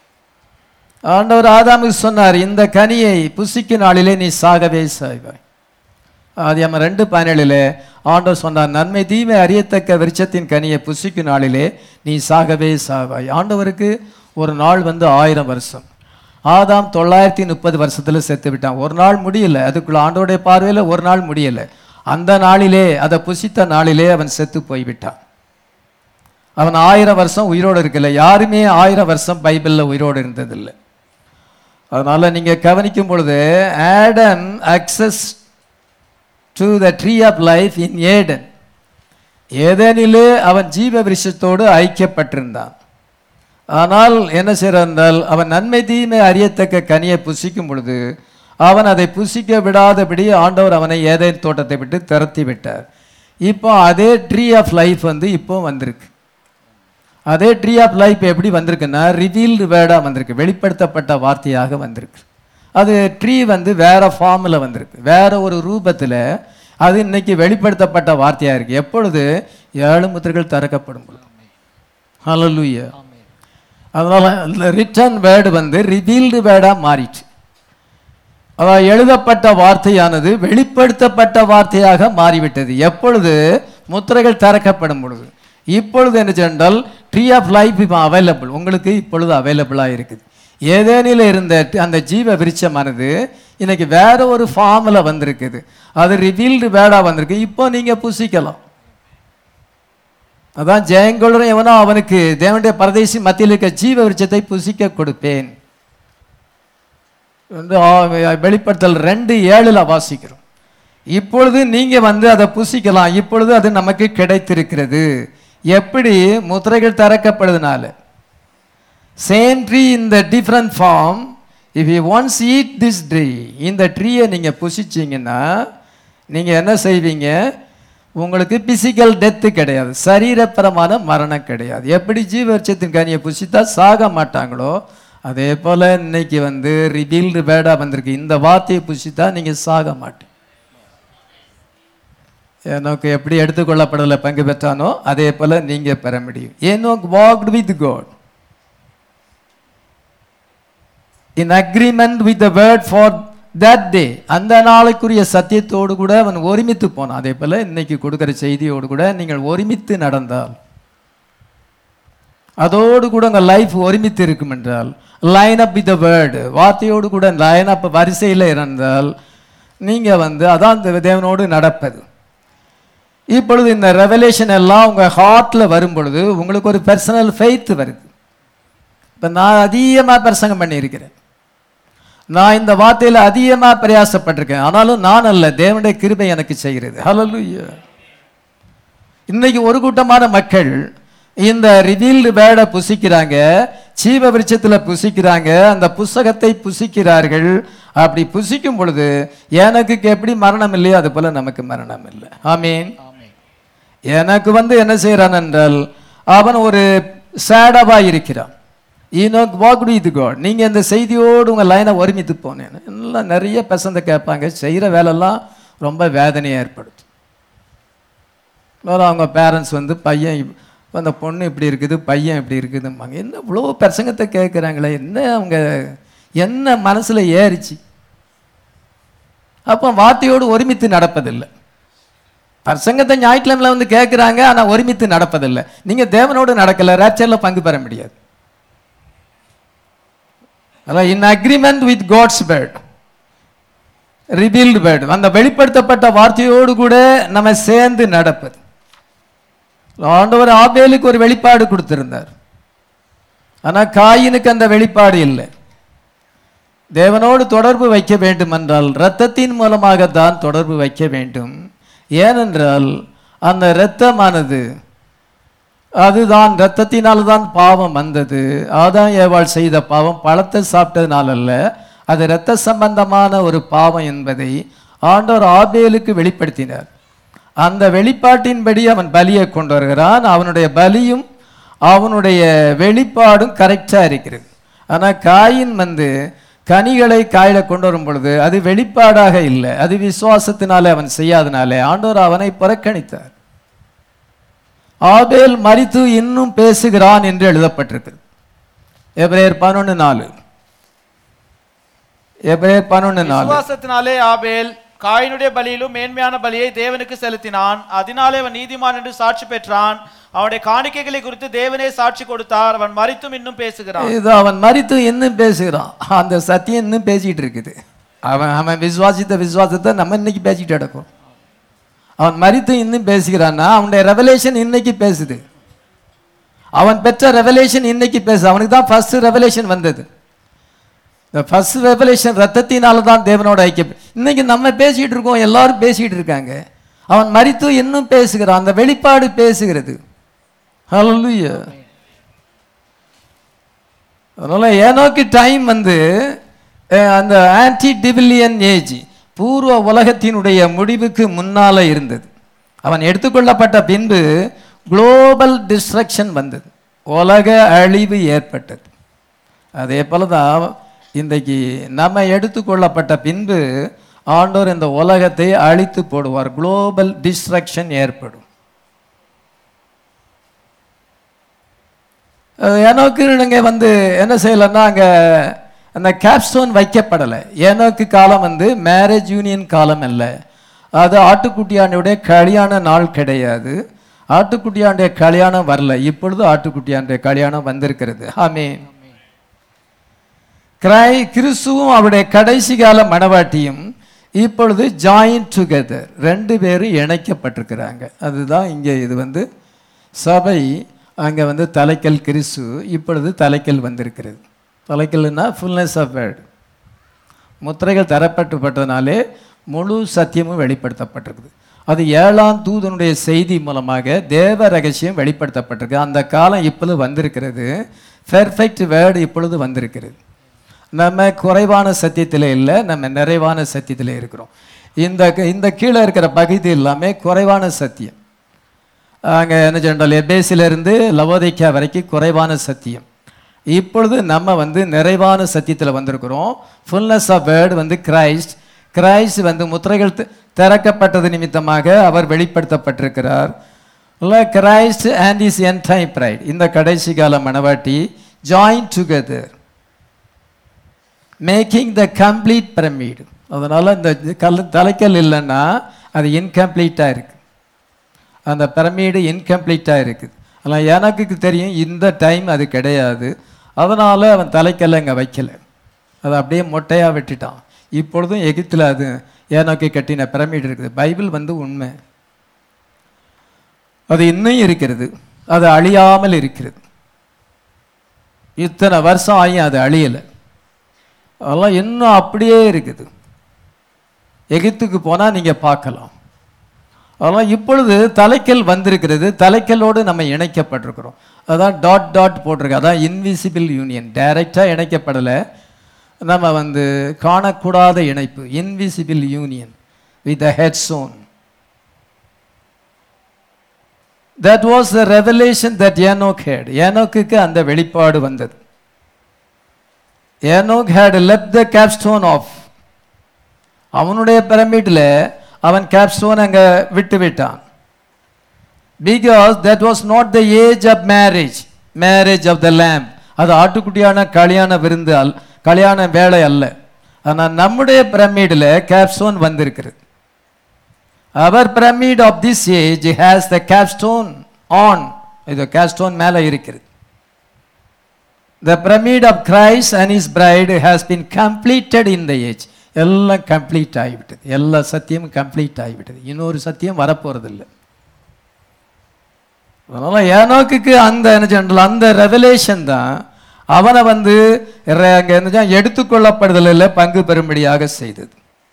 Speaker 1: ஆண்டவர் ஆதாமுக்கு சொன்னார் இந்த கனியை புசிக்கும் நாளிலே நீ சாகவே சாய்வாய் அது நம்ம ரெண்டு பதினேழில் ஆண்டவர் சொன்னார் நன்மை தீமை அறியத்தக்க விருட்சத்தின் கனியை புசிக்கும் நாளிலே நீ சாகவே சாவாய் ஆண்டவருக்கு ஒரு நாள் வந்து ஆயிரம் வருஷம் ஆதாம் தொள்ளாயிரத்தி முப்பது வருஷத்துல செத்து விட்டான் ஒரு நாள் முடியல அதுக்குள்ள ஆண்டவருடைய பார்வையில ஒரு நாள் முடியல அந்த நாளிலே அதை புசித்த நாளிலே அவன் செத்து போய்விட்டான் அவன் ஆயிரம் வருஷம் உயிரோடு இருக்கல யாருமே ஆயிரம் வருஷம் பைபிள்ல உயிரோடு இருந்ததில்லை அதனால நீங்க கவனிக்கும் பொழுது Adam access to the tree of life in Eden ஏதேனிலே அவன் ஜீவ விருஷத்தோடு ஐக்கியப்பட்டிருந்தான் ஆனால் என்ன செய்கிறான் என்றால் அவன் நன்மை தீமை அறியத்தக்க கனியை புசிக்கும் பொழுது அவன் அதை புசிக்க விடாதபடி ஆண்டவர் அவனை ஏதேன் தோட்டத்தை விட்டு திரத்தி விட்டார் இப்போ அதே ட்ரீ ஆஃப் லைஃப் வந்து இப்போ வந்திருக்கு அதே ட்ரீ ஆஃப் லைஃப் எப்படி வந்திருக்குன்னா ரிவீல்டு வேர்டாக வந்திருக்கு வெளிப்படுத்தப்பட்ட வார்த்தையாக வந்திருக்கு அது ட்ரீ வந்து வேற ஃபார்மில் வந்திருக்கு வேற ஒரு ரூபத்தில் அது இன்னைக்கு வெளிப்படுத்தப்பட்ட வார்த்தையாக இருக்கு எப்பொழுது ஏழு முத்திரைகள் திறக்கப்படும் பொழுது ஹalleluya அதனால இந்த ரிட்டன் வேர்டு வந்து ரிவீல்டு வேர்டாக மாறிச்சு அதாவது எழுதப்பட்ட வார்த்தையானது வெளிப்படுத்தப்பட்ட வார்த்தையாக மாறிவிட்டது எப்பொழுது முத்திரைகள் திறக்கப்படும் பொழுது இப்பொழுது என்ன சென்றால் ட்ரீ ஆஃப் லைஃப் இப்போ அவைலபிள் உங்களுக்கு இப்பொழுது அவைலபிளாக இருக்குது ஏதேனில் இருந்த அந்த ஜீவ விருட்சமானது இன்னைக்கு வேற ஒரு ஃபார்மில் வந்திருக்குது அது ரிவீல்டு வேர்டாக வந்திருக்கு இப்போ நீங்கள் புசிக்கலாம் அதான் ஜெயங்கொள்ளும் எவனோ அவனுக்கு தேவனுடைய பரதேசி மத்தியில் இருக்க ஜீவ விருட்சத்தை புசிக்க கொடுப்பேன் வந்து ஆ- வெளிப்படுத்தல் ரெண்டு ஏழுல வாசிக்கிறோம் இப்பொழுது நீங்க வந்து அதை புசிக்கலாம் இப்பொழுது அது நமக்கு கிடைத்திருக்கிறது எப்படி முத்திரைகள் திறக்கப்படுதுனால சேம் ட்ரீ இந்த different form if you once eat this tree இந்த ட்ரீயை நீங்க புசிச்சீங்கன்னா நீங்க என்ன செய்வீங்க உங்களுக்கு பிசிக்கல் டெத்து கிடையாது சரீரப்பரமான மரணம் கிடையாது எப்படி ஜீவர்ச்சத்தின் கனியை புசித்தா சாக மாட்டாங்களோ அதே போல இன்னைக்கு வந்து ரிவீல்டு பேடா வந்திருக்கு இந்த வார்த்தையை புசித்தா நீங்க சாக மாட்டீங்க எனக்கு எப்படி எடுத்துக்கொள்ளப்படல பங்கு பெற்றானோ அதே போல நீங்க பெற முடியும் Enoch walked with God in agreement with the word for that day அந்த நாளைக்குரிய சத்தியத்தோடு கூட அவன் ஒருமித்து போனான் அதே போல இன்னைக்கு கொடுக்கிற செய்தியோடு கூட நீங்கள் ஒருமித்து நடந்தால் அதோடு கூட உங்கள் லைஃப் ஒருமித்து இருக்கும் என்றால் line up with the word வார்த்தையோடு கூட லைன் அப் வரிசையில் இருந்தால் நீங்கள் வந்து அதான் இந்த தேவனோடு நடப்பது இப்பொழுது இந்த ரெவலேஷன் எல்லாம் உங்கள் ஹார்ட்டில் வரும் பொழுது உங்களுக்கு ஒரு பர்சனல் ஃபெய்த் வருது இப்போ நான் அதிகமாக பிரசங்கம் பண்ணியிருக்கிறேன் நான் இந்த வார்த்தையில் அதிகமாக பிரயாசப்பட்டிருக்கேன் ஆனாலும் நான் அல்ல தேவனுடைய கிருபை எனக்கு செய்கிறது ஹalleluya இன்னைக்கு ஒரு கூட்டமான மக்கள் இந்த ரிவீல்டு பேடை புசிக்கிறாங்க ஜீவ விருட்சத்தில் புசிக்கிறாங்க அந்த புஸ்தகத்தை புசிக்கிறார்கள் அப்படி புசிக்கும் பொழுது எனக்கு எப்படி மரணம் இல்லையோ அது போல நமக்கு மரணம் இல்லை ஆமீன் எனக்கு வந்து என்ன செய்கிறான் என்றால் அவன் ஒரு சேடவா இருக்கிறான் ஈனோக் வாக்டு இது காட் நீங்கள் இந்த செய்தியோடு உங்கள் லைனை ஒருமித்து போனேன் எல்லாம் நிறைய பசங்க கேட்பாங்க செய்கிற வேலைலாம் ரொம்ப வேதனையை ஏற்படுத்தும் வேற அவங்க பேரண்ட்ஸ் வந்து பையன் இப்- அந்த பொண்ணு இப்படி இருக்குது பையன் இப்படி இருக்குதும்பாங்க என்ன இவ்வளோ பிரசங்கத்தை கேட்குறாங்களே என்ன அவங்க என்ன மனசில் ஏறிச்சு அப்போ வார்த்தையோடு ஒருமித்து நடப்பதில்லை பிரசங்கத்தை ஞாயிற்றுக்கிழமையில வந்து கேட்குறாங்க ஆனால் ஒருமித்து நடப்பதில்லை நீங்கள் தேவனோடு நடக்கலை ரேப்சரில் பங்கு பெற முடியாது அதான் in agreement with God's word revealed word அந்த வெளிப்படுத்தப்பட்ட வார்த்தையோடு கூட நம்ம சேர்ந்து நடப்பது ஆண்டவர் ஆபேலுக்கு ஒரு வெளிப்பாடு கொடுத்திருந்தார் ஆனா காயினுக்கு அந்த வெளிப்பாடு இல்லை தேவனோடு தொடர்பு வைக்க வேண்டும் என்றால் இரத்தத்தின் மூலமாகத்தான் தொடர்பு வைக்க வேண்டும் ஏனென்றால் அந்த இரத்தமானது அதுதான் இரத்தத்தினால் தான் பாவம் வந்தது ஆதாம் ஏவாள் செய்த பாவம் பழத்தை சாப்பிட்டதுனால அல்ல அது இரத்த சம்பந்தமான ஒரு பாவம் என்பதை ஆண்டவர் ஆபேலுக்கு வெளிப்படுத்தினார் அந்த வெளிப்பாட்டின்படி அவன் பலியை கொண்டு வருகிறான் அவனுடைய பலியும் அவனுடைய வெளிப்பாடும் கரெக்டாக இருக்கிறது ஆனால் காயின் வந்து கனிகளை காயில கொண்டு வரும் பொழுது அது வெளிப்பாடாக இல்லை அது விசுவாசத்தினாலே அவன் செய்யாதனாலே ஆண்டவர் அவனை புறக்கணித்தார் ஆபேல் மரித்து இன்னும் பேசுகிறான் என்று எழுதப்பட்டிருக்கிறது எபிரேயர் பதினொன்று நாலு எபிரேயர் பதினொன்று நாலு
Speaker 2: விசுவாசத்தினாலே ஆபேல் காயினுடைய பலியிலும் மேன்மையான பலியை தேவனுக்கு செலுத்தினான் அதனாலே அவன் நீதிமான் என்று சாட்சி பெற்றான் அவனுடைய காணிக்கைகளை குறித்து தேவனே சாட்சி கொடுத்தார் அவன் மரித்தும் இன்னும் பேசுகிறான்
Speaker 1: இது அவன் மரித்து இன்னும் பேசுகிறான் அந்த சத்தியம் இன்னும் பேசிட்டு இருக்குது அவன் அவன் விசுவாசித்த விசுவாசத்தை நம்ம இன்னைக்கு பேசிட்டு கிடக்கும் அவன் மரித்து இன்னும் பேசுகிறான்னா அவனுடைய ரெவலேஷன் இன்னைக்கு பேசுது அவன் பெற்ற ரெவலேஷன் இன்னைக்கு பேசுது அவனுக்கு தான் ஃபர்ஸ்ட் ரெவலேஷன் வந்தது இந்த ஃபர்ஸ்ட் ரெவலேஷன் ரத்தத்தினால தான் தேவனோட ஐக்கியம் இன்னைக்கு நம்ம பேசிட்டு இருக்கோம் எல்லாரும் பேசிட்டு இருக்காங்க அவன் மரித்து இன்னும் பேசுகிறான் அந்த வெளிப்பாடு பேசுகிறது ஹalleluya அதனால ஏனோக்கு டைம் வந்து அஹ், அந்த ஆன்டி டிபிலியன் ஏஜ் பூர்வ உலகத்தினுடைய முடிவுக்கு முன்னால இருந்தது அவன் எடுத்துக்கொள்ளப்பட்ட பின்பு குளோபல் டிஸ்ட்ரக்ஷன் வந்தது உலக அழிவு ஏற்பட்டது அதே போல தான் இன்றைக்கு நம்ம எடுத்துக்கொள்ளப்பட்ட பின்பு ஆண்டோர் இந்த உலகத்தை அழித்து போடுவார் குளோபல் டிஸ்ட்ரக்ஷன் ஏற்படும் ஏனோக்கு நீங்க வந்து என்ன செய்யலைன்னா அங்கே அந்த கேப்ஸ்டோன் வைக்கப்படலை ஏனோக்கு காலம் வந்து மேரேஜ் யூனியன் காலம் அல்ல அது ஆட்டுக்குட்டியாண்டுடைய கல்யாண நாள் கிடையாது ஆட்டுக்குட்டியாண்டுடைய கல்யாணம் வரல இப்பொழுது ஆட்டுக்குட்டியாண்டுடைய கல்யாணம் வந்திருக்கிறது ஆமே கிரை கிறிஸ்துவும் அவருடைய கடைசி கால மணவாட்டியும் இப்பொழுது ஜாயின் டுகெதர் ரெண்டு பேரும் இணைக்கப்பட்டிருக்கிறாங்க அதுதான் இங்கே இது வந்து சபை அங்கே வந்து தலைக்கல் கிறிஸ்து இப்பொழுது தலைக்கல் வந்திருக்கிறது தலைக்கல்னா ஃபுல்னஸ் ஆஃப் வேர்டு முத்திரைகள் தரப்பட்டுப்பட்டதுனாலே முழு சத்தியமும் வெளிப்படுத்தப்பட்டிருக்குது அது ஏழாம் தூதனுடைய செய்தி மூலமாக தேவ ரகசியம் வெளிப்படுத்தப்பட்டிருக்கு அந்த காலம் இப்பொழுது வந்திருக்கிறது பெர்ஃபெக்ட் வேர்டு இப்பொழுது வந்திருக்கிறது நம்ம குறைவான சத்தியத்தில் இல்லை நம்ம நிறைவான சத்தியத்தில் இருக்கிறோம் இந்த இந்த கீழே இருக்கிற பகுதி எல்லாமே குறைவான சத்தியம் அங்கே என்ன சொன்னால் எபேசிலிருந்து லவோதைக்கா வரைக்கும் குறைவான சத்தியம் இப்பொழுது நம்ம வந்து நிறைவான சத்தியத்தில் வந்திருக்கிறோம் ஃபுல்னஸ் ஆஃப் வேர்டு வந்து கிரைஸ்ட் கிரைஸ்ட் வந்து முத்திரைகள் தி- திறக்கப்பட்டது நிமித்தமாக அவர் வெளிப்படுத்தப்பட்டிருக்கிறார் இல்லை Christ and his end time bride இந்த கடைசி கால மணவாட்டி join together making the complete pyramid அதனால் இந்த கல் தலைக்கல் இல்லைன்னா அது இன்கம்ப்ளீட்டாக இருக்குது அந்த பிரமிடு இன்கம்ப்ளீட்டாக இருக்குது ஆனால் எனக்கு தெரியும் இந்த டைம் அது கிடையாது அதனால் அவன் தலைக்கல்ல அங்கே வைக்கல அதை அப்படியே மொட்டையாக விட்டுட்டான் இப்பொழுதும் எகிப்தில் அது ஏனோக்கு கட்டின பிரமிடு இருக்குது பைபிள் வந்து உண்மை அது இன்னும் இருக்கிறது அது அழியாமல் இருக்கிறது இத்தனை வருஷம் ஆகியும் அது அழியலை அதெல்லாம் இன்னும் அப்படியே இருக்குது எகிப்துக்கு போனால் நீங்கள் பார்க்கலாம் அதெல்லாம் இப்பொழுது தலைக்கல் வந்திருக்கிறது தலைக்கல்லோடு நம்ம இணைக்கப்பட்டிருக்கிறோம் அதான் டாட் டாட் போட்டிருக்கு அதான் இன்விசிபிள் யூனியன் டைரெக்டாக இணைக்கப்படலை நம்ம வந்து காணக்கூடாத இணைப்பு invisible union with the headstone that was the revelation that Enoch had ஏனோக்குக்கு அந்த வெளிப்பாடு வந்தது Enoch had left the capstone of அவனுடைய பிரமிடில் அவன் கேப்ஸ்டோன் அங்கே விட்டு விட்டான் because that was not the age of marriage marriage of the lamb அது ஆட்டுக்குட்டியான கல்யாண விருந்து அல் கல்யாண வேலை அல்ல ஆனால் நம்முடைய பிரமிடில் கேப்ஸ்டோன் வந்திருக்கிறது our pyramid of this age has the capstone on இது கேப்ஸ்டோன் மேலே இருக்கிறது the pyramid of Christ and his bride has been completed in the age எல்லாம் கம்ப்ளீட் ஆகிவிட்டது எல்லா சத்தியமும் கம்ப்ளீட் ஆகிவிட்டது இன்னொரு சத்தியம் வரப்போறதில்லை அதனால ஏனோக்குக்கு அந்த என்ன சொன்னால் அந்த ரெவலேஷன் தான் அவனை வந்து ர- அங்க என்ன சொன்னா, எடுத்துக்கொள்ளப்படுதலில் பங்கு பெறும்படியாக செய்தது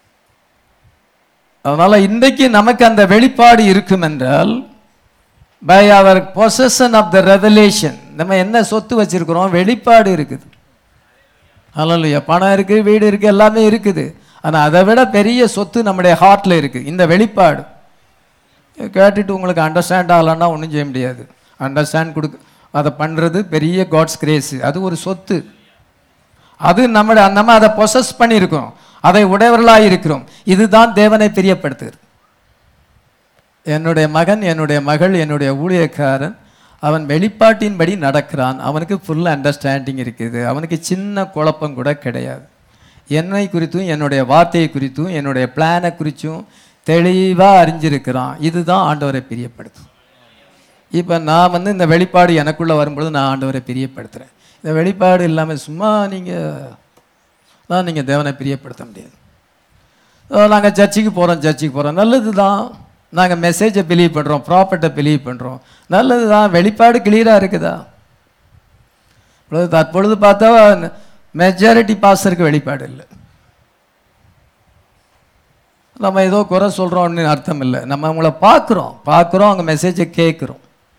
Speaker 1: அதனால இன்றைக்கு நமக்கு அந்த வெளிப்பாடு இருக்கும் என்றால் by our possession of the revelation நம்ம என்ன சொத்து வச்சிருக்கிறோம் வெளிப்பாடு இருக்குது அல்லையா பணம் இருக்கு வீடு இருக்கு எல்லாமே இருக்குது ஆனா அதை விட பெரிய சொத்து நம்முடைய ஹார்ட்ல இருக்கு இந்த வெளிப்பாடு கேட்டுட்டு உங்களுக்கு அண்டர்ஸ்டாண்ட் ஆகலைன்னா ஒன்றும் செய்ய முடியாது அண்டர்ஸ்டாண்ட் கொடுக்க அதை பண்ணுறது பெரிய காட்ஸ் கிரேஸ் அது ஒரு சொத்து அது நம்மளை நம்ம அதை பொசஸ் பண்ணியிருக்கிறோம் அதை உடையவர்களாக இருக்கிறோம் இதுதான் தேவனை பிரியப்படுத்துகிறது என்னுடைய மகன் என்னுடைய மகள் என்னுடைய ஊழியக்காரன் அவன் வெளிப்பாட்டின்படி நடக்கிறான் அவனுக்கு ஃபுல் அண்டர்ஸ்டாண்டிங் இருக்குது அவனுக்கு சின்ன குழப்பம் கூட கிடையாது என்னை குறித்தும் என்னுடைய வார்த்தையை குறித்தும் என்னுடைய பிளானை குறித்தும் தெளிவாக அறிஞ்சிருக்கிறான் இதுதான் ஆண்டவரை பிரியப்படுத்தும் இப்போ நான் வந்து இந்த வெளிப்பாடு எனக்குள்ளே வரும்பொழுது நான் ஆண்டவரை பிரியப்படுத்துகிறேன் இந்த வெளிப்பாடு இல்லாமல் சும்மா நீங்கள் தான் நீங்கள் தேவனை பிரியப்படுத்த முடியாது நாங்கள் சர்ச்சுக்கு போகிறோம் சர்ச்சுக்கு போகிறோம் நல்லது தான் நாங்கள் மெசேஜை பிலீவ் பண்ணுறோம் ப்ராப்பர்ட்டை பிலீவ் பண்ணுறோம் நல்லது தான் வெளிப்பாடு கிளியராக இருக்குதா இப்பொழுது தற்பொழுது பார்த்தா மெஜாரிட்டி பாஸ்டருக்கு வெளிப்பாடு இல்லை நம்ம ஏதோ குறை சொல்கிறோம்னு அர்த்தம் இல்லை நம்ம அவங்கள பார்க்குறோம் பார்க்குறோம் அவங்க மெசேஜை கேட்குறோம்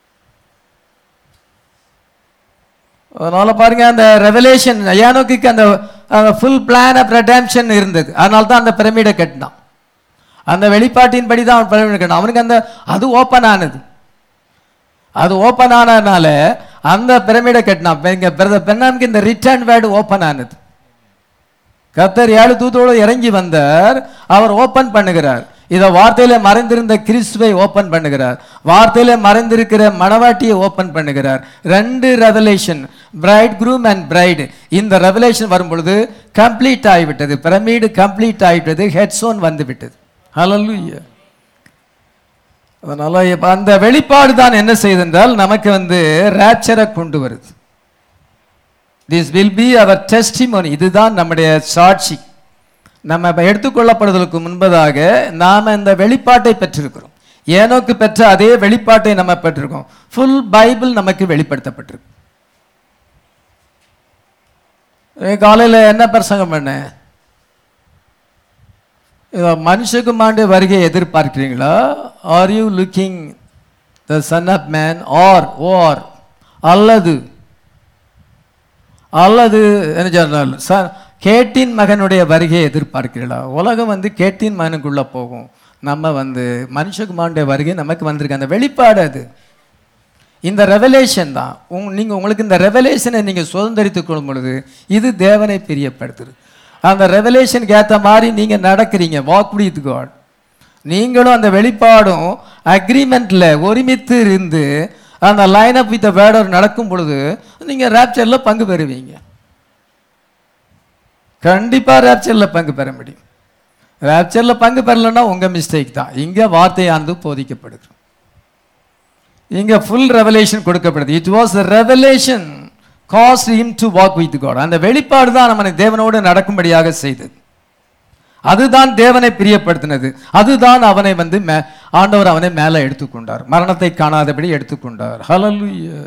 Speaker 1: அதனால பாருங்க அந்த ரெவலேஷன் ஏனோக்கு அந்த ஃபுல் பிளான் ஆஃப் ரெடாம்ஷன் இருந்தது அதனால தான் அந்த பிரமிடை கட்டினான் அந்த வெளிப்பாட்டின்படி தான் அவன் பிரமிடை கட்டினான் அவனுக்கு அந்த அது ஓப்பன் ஆனது அது ஓப்பன் ஆனதுனால அந்த பிரமிடை கட்டினான் இங்க பிரதர் பெண்ணாமுக்கு இந்த ரிட்டர்ன் வேர்டு ஓப்பன் ஆனது கத்தர் ஏழு தூதோடு இறங்கி வந்தார் அவர் ஓப்பன் பண்ணுகிறார் இதை வார்த்தையில மறைந்திருந்த கிறிஸ்துவை ஓப்பன் பண்ணுகிறார் வார்த்தையில மறைந்திருக்கிற மணவாட்டியை ஓப்பன் பண்ணுகிறார் ரெண்டு revelation bridegroom and bride இந்த ரெவலேஷன் வரும் பொழுது கம்ப்ளீட் ஆகிவிட்டது பிரமிடு கம்ப்ளீட் ஆகிவிட்டது ஹெட்ஸோன் வந்து விட்டது ஹalleluya அதனால இப்ப அந்த வெளிப்பாடு தான் என்ன செய்தென்றால் நமக்கு வந்து ரேப்சரை கொண்டு வருது this will be our testimony இதுதான் நம்முடைய சாட்சி நம்ம இப்ப எடுத்துக்கொள்ளப்படுவதற்கு முன்பதாக நாம் இந்த வெளிப்பாட்டை பெற்றிருக்கிறோம் ஏனோக்கு பெற்ற அதே வெளிப்பாட்டை நம்ம பெற்றிருக்கோம் ஃபுல் பைபிள் நமக்கு வெளிப்படுத்தப்பட்டிருக்கு காலையில் என்ன பிரசங்கம் பண்ணேன் இதோ மனுஷகுமாண்டு வருகை எதிர்பார்க்கிறீங்களா are you looking the son of man are or அல்லது அல்லது என்ன சொன்னால் ச கேட்டின் மகனுடைய வருகையை எதிர்பார்க்கிறீர்களா உலகம் வந்து கேட்டின் மகனுக்குள்ளே போகும் நம்ம வந்து மனுஷகுமாருடைய வருகை நமக்கு வந்திருக்கு அந்த வெளிப்பாடு அது இந்த ரெவலேஷன் தான் உங் நீங்கள் உங்களுக்கு இந்த ரெவலேஷனை நீங்கள் சுதந்திரித்துக் கொள்ளும் பொழுது இது தேவனை பிரியப்படுத்துது அந்த ரெவலேஷனுக்கு ஏற்ற மாதிரி நீங்கள் நடக்கிறீங்க வாக் வித் காட் நீங்களும் அந்த வெளிப்பாடும் அக்ரிமெண்ட்டில் ஒருமித்து இருந்து அந்த லைன் அப் வித் வேர்டர் நடக்கும் பொழுது நீங்கள் ரேப்சரில் பங்கு பெறுவீங்க கண்டிப்பாக ரேப்சரில் பங்கு பெற முடியும் ரேப்சரில் பங்கு பெறலைன்னா உங்கள் மிஸ்டேக் தான் இங்கே வார்த்தையானது போதிக்கப்படுது இங்கே ஃபுல் ரெவலேஷன் கொடுக்கப்படுது it was revelation caused him to walk with God அந்த வெளிப்பாடு தான் நம்மனை தேவனோடு நடக்கும்படியாக செய்தது அதுதான் தேவனை பிரியப்படுத்தினது அதுதான் அவனை வந்து மே ஆண்டவர் அவனை மேலே எடுத்துக்கொண்டார் மரணத்தை காணாதபடி எடுத்துக்கொண்டார் ஹalleluya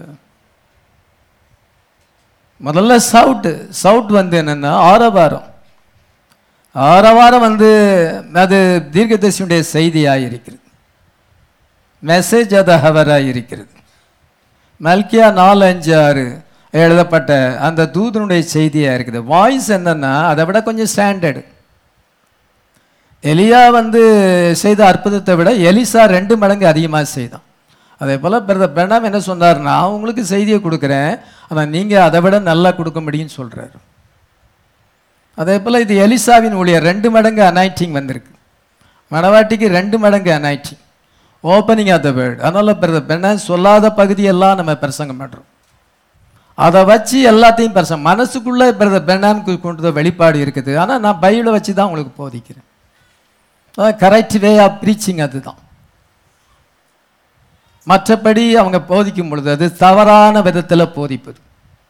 Speaker 1: முதல்ல சவுட் சவுட் வந்து என்னன்னா ஆரவாரம் ஆரவாரம் வந்து அது தீர்க்கதரிசியுடைய செய்தியாக இருக்கிறது மெசேஜ் அது ஹவராக இருக்கிறது மல்கியா நாலு அஞ்சு ஆறு எழுதப்பட்ட அந்த தூதனுடைய செய்தியாக இருக்குது வாய்ஸ் என்னன்னா அதை விட கொஞ்சம் ஸ்டாண்டர்டு எலியா வந்து செய்த அற்புதத்தை விட எலிசா ரெண்டு மடங்கு அதிகமாக செய்தான் அதே போல் பிரதர் பிரணாம் என்ன சொன்னார் நான் உங்களுக்கு செய்தியை கொடுக்குறேன் ஆனால் நீங்கள் அதை விட நல்லா கொடுக்க முடியும்னு சொல்கிறாரு அதே போல் இது எலிசாவின் ஊழியர் ரெண்டு மடங்கு அனாய்டிங் வந்திருக்கு மணவாட்டிக்கு ரெண்டு மடங்கு anointing opening of the word அதனால் பிரதர் பிரணாம் சொல்லாத பகுதியெல்லாம் நம்ம பிரசங்கம் பண்ணுறோம் அதை வச்சு எல்லாத்தையும் பிரசங்கம் மனசுக்குள்ளே பிரதர் பிரணாமுக்கு கொண்டு வந்த வெளிப்பாடு இருக்குது ஆனால் நான் பைபிளை வச்சு தான் உங்களுக்கு போதிக்கிறேன் கரெக்ட் வே ஆஃப் ப்ரீச்சிங் அதுதான் மற்றபடி அவங்க போதிக்கும் பொழுது அது தவறான விதத்தில் போதிப்பது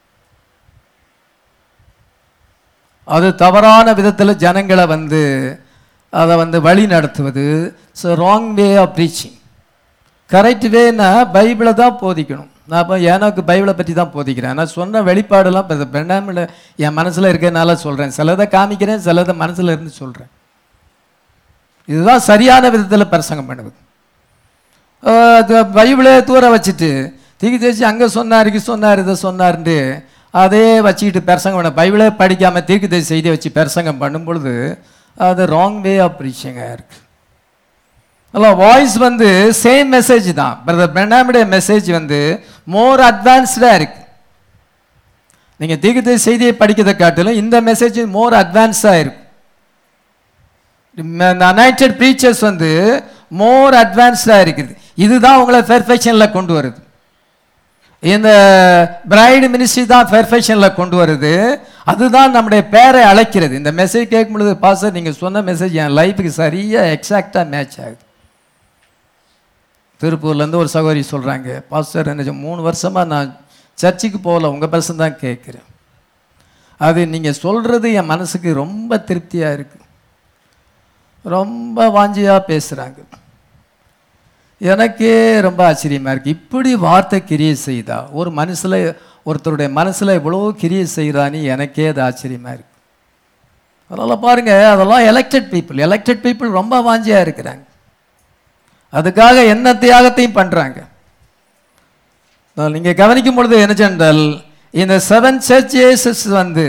Speaker 1: அது தவறான விதத்தில் ஜனங்களை வந்து அதை வந்து வழி நடத்துவது so wrong way of preaching correct வேனா பைபிளை தான் போதிக்கணும் நான் இப்போ எனக்கு பைபிளை பற்றி தான் போதிக்கிறேன் நான் சொன்ன வெளிப்பாடெல்லாம் இப்போ பெண்ணாமில் என் மனசில் இருக்கிறதுனால சொல்கிறேன் சிலதை காமிக்கிறேன் சிலதை மனசில் இருந்து சொல்கிறேன் இதுதான் சரியான விதத்தில் பிரசங்கம் பண்ணுவது பைபிளே தூர வச்சுட்டு தீக்கி தேய்ச்சி அங்கே சொன்னார் இங்கே சொன்னார் இதை சொன்னார்ன்ட்டு அதே வச்சுக்கிட்டு பிரசங்கம் பண்ண பைபிளே படிக்காமல் தீர்க்கு தேய்ச்சி செய்தியை வச்சு பிரசங்கம் பண்ணும் பொழுது அது ராங் வே ஆஃப் ப்ரீச்சிங்காக இருக்குது அல்ல வாய்ஸ் வந்து சேம் மெசேஜ் தான் பிரதர் பெண்ணாமுடைய மெசேஜ் வந்து மோர் அட்வான்ஸ்டாக இருக்கு நீங்க தீர்க்கத்தை செய்தியை படிக்கிறதை காட்டிலும் இந்த மெசேஜ் மோர் அட்வான்ஸாக இருக்கு அனைட்டட் ப்ரீச்சர்ஸ் வந்து மோர் அட்வான்ஸ்டாக இருக்குது இதுதான் உங்களை பெர்ஃபெக்ஷனில் கொண்டு வருது இந்த பிரைடு மினிஸ்ட்ரி தான் பெர்ஃபெக்ஷனில் கொண்டு வருது அதுதான் நம்முடைய பேரை அழைக்கிறது இந்த மெசேஜ் கேட்கும் பொழுது பாஸ்டர் நீங்கள் சொன்ன மெசேஜ் என் லைஃபுக்கு சரியாக எக்ஸாக்டாக மேட்ச் ஆகுது திருப்பூர்லேருந்து ஒரு சகோதரி சொல்கிறாங்க பாஸ்டர் என்ன மூணு வருஷமாக நான் சர்ச்சுக்கு போகல உங்கள் பர்சன் தான் கேட்குறேன் அது நீங்கள் சொல்கிறது என் மனசுக்கு ரொம்ப திருப்தியாக இருக்குது ரொம்ப வாஞ்சியாக பேசுகிறாங்க எனக்கே ரொம்ப ஆச்சரியமாக இருக்குது இப்படி வார்த்தை கிரியை செய்தா ஒரு மனசில் ஒருத்தருடைய மனசில் இவ்வளோ கிரியை செய்கிறான்னு எனக்கே அது ஆச்சரியமாக இருக்குது அதனால் பாருங்கள் அதெல்லாம் எலெக்டட் பீப்புள் எலெக்டட் பீப்புள் ரொம்ப வாஞ்சியாக இருக்கிறாங்க அதுக்காக என்ன தியாகத்தையும் பண்ணுறாங்க நீங்கள் கவனிக்கும் பொழுது என்ன சென்றால் இந்த செவன் சர்ச்சேசஸ் வந்து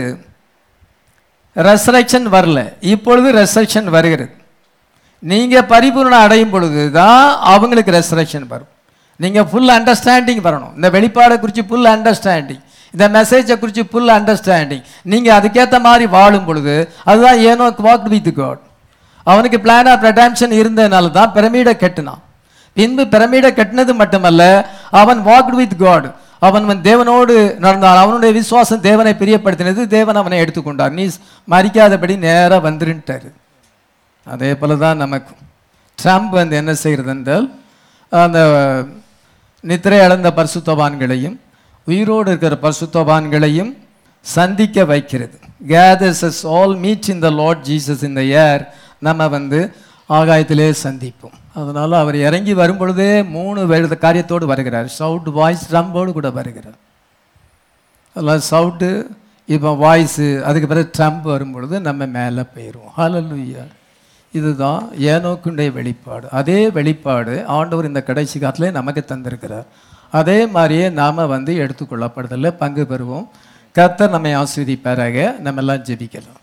Speaker 1: ரெசரக்ஷன் வரல இப்பொழுது ரெசரக்ஷன் வருகிறது நீங்கள் பரிபூர்ணம் அடையும் பொழுது தான் அவங்களுக்கு ரெசரக்ஷன் வரும் நீங்கள் ஃபுல் அண்டர்ஸ்டாண்டிங் வரணும் இந்த வெளிப்பாடை குறித்து ஃபுல் அண்டர்ஸ்டாண்டிங் இந்த மெசேஜை குறித்து ஃபுல் அண்டர்ஸ்டாண்டிங் நீங்கள் அதுக்கேற்ற மாதிரி வாழும் பொழுது அதுதான் ஏனோ வாக் வித் காட் அவனுக்கு பிளான் ஆஃப் ரெடாம்ஷன் இருந்ததுனால தான் பிரமிடை கட்டினான் பின்பு பிரமிடை கட்டினது மட்டுமல்ல அவன் வாக்ட் வித் காட் அவன் வந்து தேவனோடு நடந்தான் அவனுடைய விசுவாசம் தேவனை பிரியப்படுத்தினது தேவன் அவனை எடுத்துக்கொண்டார் நீ மறிக்காதபடி நேராக வந்துருன்ட்டாரு அதே போல தான் நமக்கும் ட்ரம்ப் வந்து என்ன செய்கிறது என்றால் அந்த நித்திரை அடைந்த பரிசுத்தவான்களையும் உயிரோடு இருக்கிற பரிசுத்தவான்களையும் சந்திக்க வைக்கிறது gathers us all meet in the lord Jesus இந்த ஏர் நம்ம வந்து ஆகாயத்திலே சந்திப்போம் அதனால் அவர் இறங்கி வரும் பொழுதே மூணு வேறு காரியத்தோடு வருகிறார் சவுட் வாய்ஸ் ட்ரம்போடு கூட வருகிறார் அதெல்லாம் சவுட்டு இப்போ வாய்ஸு அதுக்கு பிறகு ட்ரம்ப் வரும் பொழுது நம்ம மேலே போயிடுவோம் ஹalleluya இதுதான் ஏனோக்குடைய வெளிப்பாடு அதே வெளிப்பாடு ஆண்டவர் இந்த கடைசி காலத்திலே நமக்கு தந்திருக்கிறார் அதே மாதிரியே நாம் வந்து எடுத்துக்கொள்ளப்படுதலில் பங்கு பெறுவோம் கர்த்தர் நம்மை ஆஸ்வதிப்பாராக நம்ம எல்லாம் ஜெபிக்கலாம்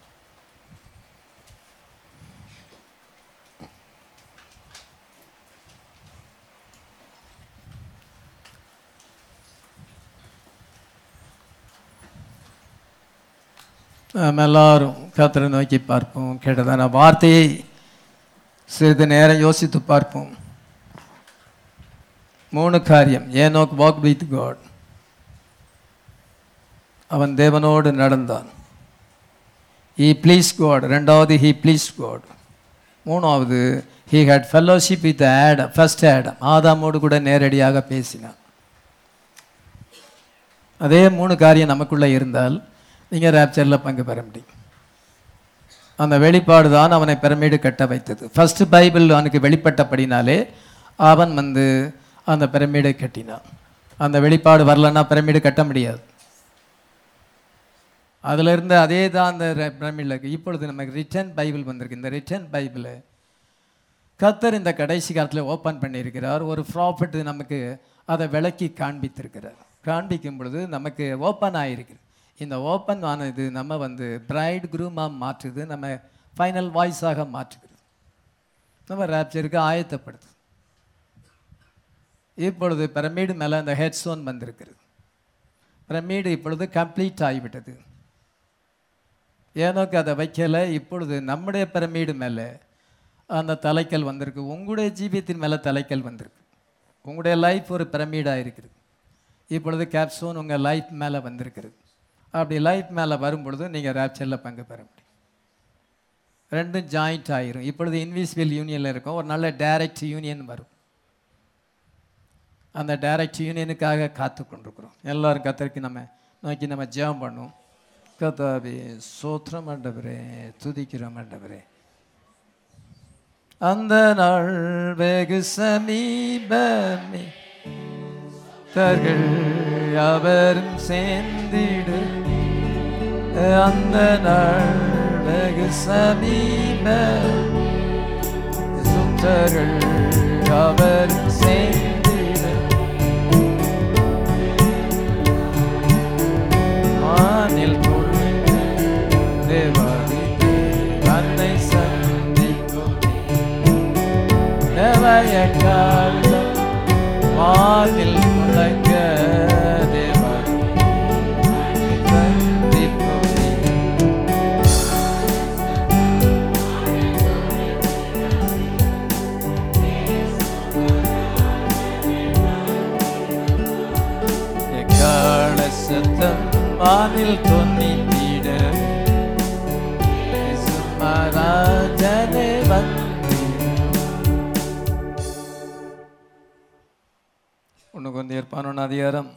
Speaker 1: நாம் எல்லாரும் கர்த்தரை நோக்கி பார்ப்போம் கேட்டதான வார்த்தையை சிறிது நேரம் யோசித்து பார்ப்போம் மூணு காரியம் ஏனோக் வாக் வித் காட் அவன் தேவனோடு நடந்தான் ஹீ ப்ளீஸ் காட் ரெண்டாவது ஹீ ப்ளீஸ் காட் மூணாவது he had fellowship with Adam first Adam ஆதாமோடு கூட நேரடியாக பேசினான் அதே மூணு காரியம் நமக்குள்ளே இருந்தால் நீங்கள் ரேப்சரில் பங்கு பெற முடியும் அந்த வெளிப்பாடு தான் அவனை பிரமிடு கட்ட வைத்தது ஃபர்ஸ்ட் பைபிள் அவனுக்கு வெளிப்பட்டபடினாலே அவன் வந்து அந்த பிரமிடை கட்டினான் அந்த வெளிப்பாடு வரலன்னா பிரமிடு கட்ட முடியாது அதுல இருந்து அதே தான் அந்த பிரமிடில் இருக்கு இப்பொழுது நமக்கு ரிட்டன் பைபிள் வந்திருக்கு இந்த ரிட்டன் பைபிளை கத்தர் இந்த கடைசி காலத்தில் ஓப்பன் பண்ணியிருக்கிறார் ஒரு ப்ராஃபிட் நமக்கு அதை விளக்கி காண்பித்திருக்கிறார் காண்பிக்கும் பொழுது நமக்கு ஓப்பன் ஆகிருக்குது இந்த ஓப்பன் ஆனது நம்ம வந்து பிரைட் குரூமாக மாற்றுது நம்ம ஃபைனல் வாய்ஸாக மாற்றுகிறது நம்ம ரேப்சருக்கு ஆயத்தப்படுது இப்பொழுது பிரமிடு மேலே அந்த ஹெட்ஸோன் வந்திருக்கிறது பிரமிடு இப்பொழுது கம்ப்ளீட் ஆகிவிட்டது ஏனோக்கு அதை வைக்கலை இப்பொழுது நம்முடைய பிரமிடு மேலே அந்த தலைக்கல் வந்திருக்கு உங்களுடைய ஜீவியத்தின் மேலே தலைக்கல் வந்திருக்கு உங்களுடைய லைஃப் ஒரு பிரமிடாக இருக்குது இப்பொழுது கேப்சோன் உங்கள் லைஃப் மேலே வந்திருக்கிறது அப்படி லைஃப் மேலே வரும் பொழுது நீங்கள் ரேப்சரில் பங்கு பெற முடியும் ரெண்டும் ஜாயிண்ட் ஆயிரும் இப்பொழுது இன்விசிபிள் யூனியனில் இருக்கும் ஒரு நல்ல டைரக்ட் யூனியன் வரும் அந்த டைரக்ட் யூனியனுக்காக காத்து கொண்டிருக்கிறோம் எல்லாரும் கத்தருக்கு நம்ம நோக்கி நம்ம ஜெபம் பண்ணுவோம் கத்தாவே சோத்திரம் ஆண்டவரே துதிக்கிறோம் ஆண்டவரே அந்த நாள் வெகு சமீபமே கர்கள் அவரும் சேர்ந்திடு அந்த நாள் வெகு சமீப சுத்தர்கள் அவரும் சேர்ந்திடு வானில் கொண்டு தேவாதி அன்னை சந்திக்கும் Never சத்தம் வானில் தொன்னித்திட மகாராஜனே வந்து ஒன்று கொஞ்சம் பதினொன்று அதிகாரம்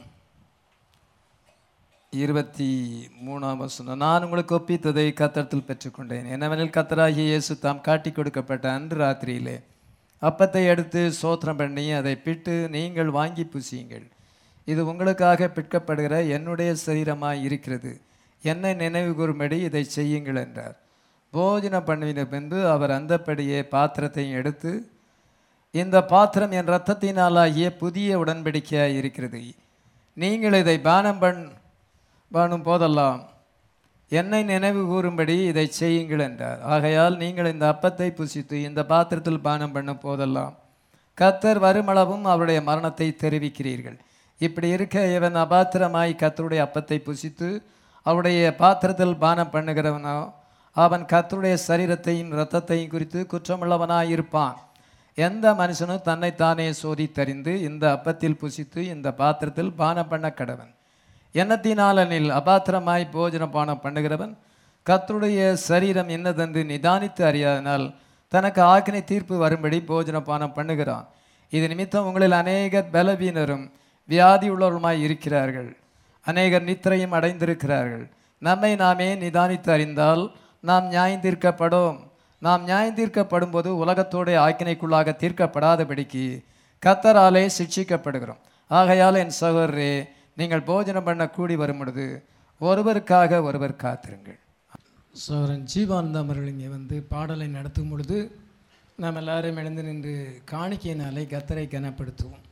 Speaker 1: இருபத்தி மூணாம் வசனம் நான் உங்களுக்கு ஒப்பித்ததை கத்தரத்தில் பெற்றுக்கொண்டேன் என்னவெனில் கத்தராகிய இயேசு தாம் காட்டி கொடுக்கப்பட்ட அன்று ராத்திரியிலே அப்பத்தை எடுத்து சோத்திரம் பண்ணி அதை பிட்டு நீங்கள் வாங்கி புசியுங்கள் இது உங்களுக்காக பிற்கப்படுகிற என்னுடைய சரீரமாய் இருக்கிறது என்னை நினைவு கூறும்படி இதை செய்யுங்கள் என்றார் போஜனம் பண்ணின பின்பு அவர் அந்தப்படியே பாத்திரத்தையும் எடுத்து இந்த பாத்திரம் என் இரத்தத்தினாலாகிய புதிய உடன்படிக்கையாய் இருக்கிறது நீங்கள் இதை பானம் பண் பண்ணும் போதெல்லாம் என்னை நினைவு கூறும்படி இதை செய்யுங்கள் என்றார் ஆகையால் நீங்கள் இந்த அப்பத்தை புசித்து இந்த பாத்திரத்தில் பானம் பண்ணும் போதெல்லாம் கத்தர் வருமளவும் அவருடைய மரணத்தை தெரிவிக்கிறீர்கள் இப்படி இருக்க இவன் அபாத்திரமாய் கத்தருடைய அப்பத்தை புசித்து அவருடைய பாத்திரத்தில் பானம் பண்ணுகிறவனோ அவன் கத்தருடைய சரீரத்தையும் இரத்தத்தையும் குறித்து குற்றமுள்ளவனாய் இருப்பான் எந்த மனுஷனும் தன்னைத்தானே சோதித்தறிந்து இந்த அப்பத்தில் புசித்து இந்த பாத்திரத்தில் பானம் பண்ண கடவன் எண்ணத்தினாலனில் அபாத்திரமாய் போஜன பானம் பண்ணுகிறவன் கர்த்தருடைய சரீரம் என்னதென்று நிதானித்து அறியாதனால் தனக்கு ஆக்கினை தீர்ப்பு வரும்படி போஜன பானம் பண்ணுகிறான் இது நிமித்தம் உங்களில் அநேகர் பலவீனரும் வியாதி உள்ளவருமாய் இருக்கிறார்கள் அநேகர் நித்திரையும் அடைந்திருக்கிறார்கள் நம்மை நாமே நிதானித்து அறிந்தால் நாம் நியாயந்தீர்க்கப்படும் நாம் நியாயந்தீர்க்கப்படும் போது உலகத்தோடைய ஆக்கினைக்குள்ளாக தீர்க்கப்படாதபடிக்கு கத்தராலே சிட்சிக்கப்படுகிறோம் ஆகையால் என் சகோதரரே நீங்கள் போஜனம் பண்ண கூடி வரும் பொழுது ஒருவருக்காக ஒருவர் காத்திருங்கள் சோரன் ஜீவானந்த அவர்கள் இங்கே வந்து பாடலை நடத்தும் பொழுது நாம் எல்லாரும் எழுந்து நின்று காணிக்கையினாலே கத்தரை கனப்படுத்துவோம்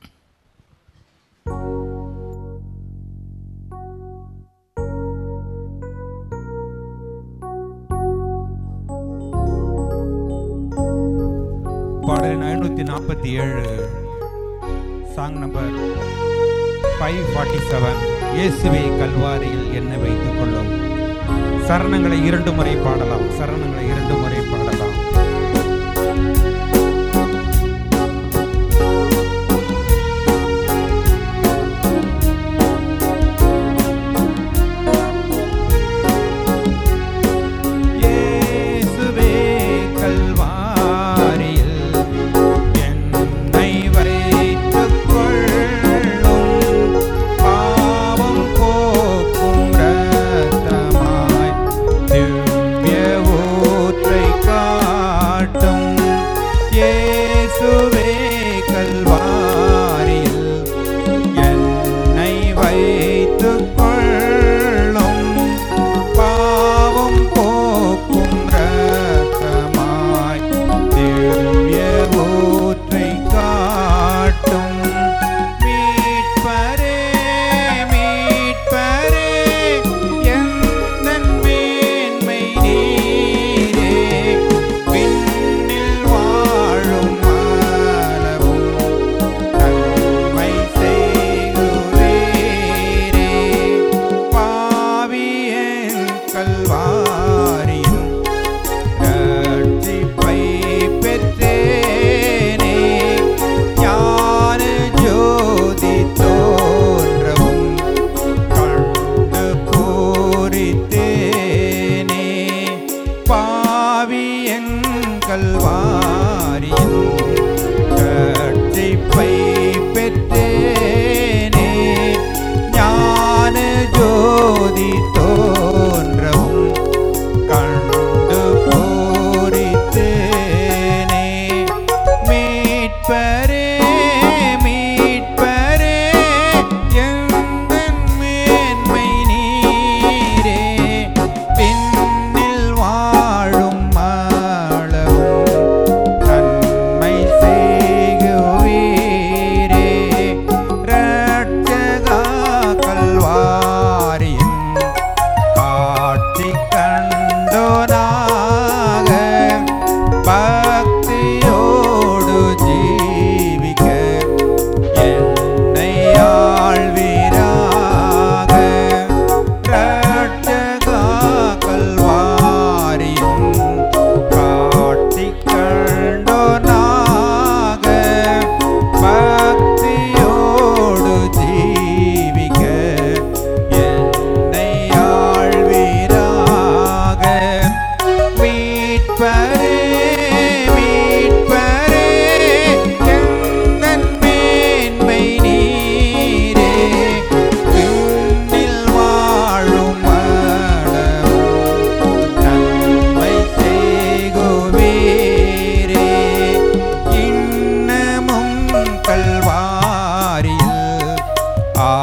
Speaker 3: பாடல் ஐநூற்றி நாற்பத்தி ஏழு song number five forty seven இயேசுவே கல்வாரியில் என்னை வைத்துக் கொள்ளும் சரணங்களை இரண்டு முறை பாடலாம் சரணங்களை இரண்டு முறை பாடலாம் இயேசுவே கல்வாரியில் என்னை வைத்துக் கொள்ளும் பாவம் போக்கும் இரத்தமாய் திவ்ய ஊற்றை கா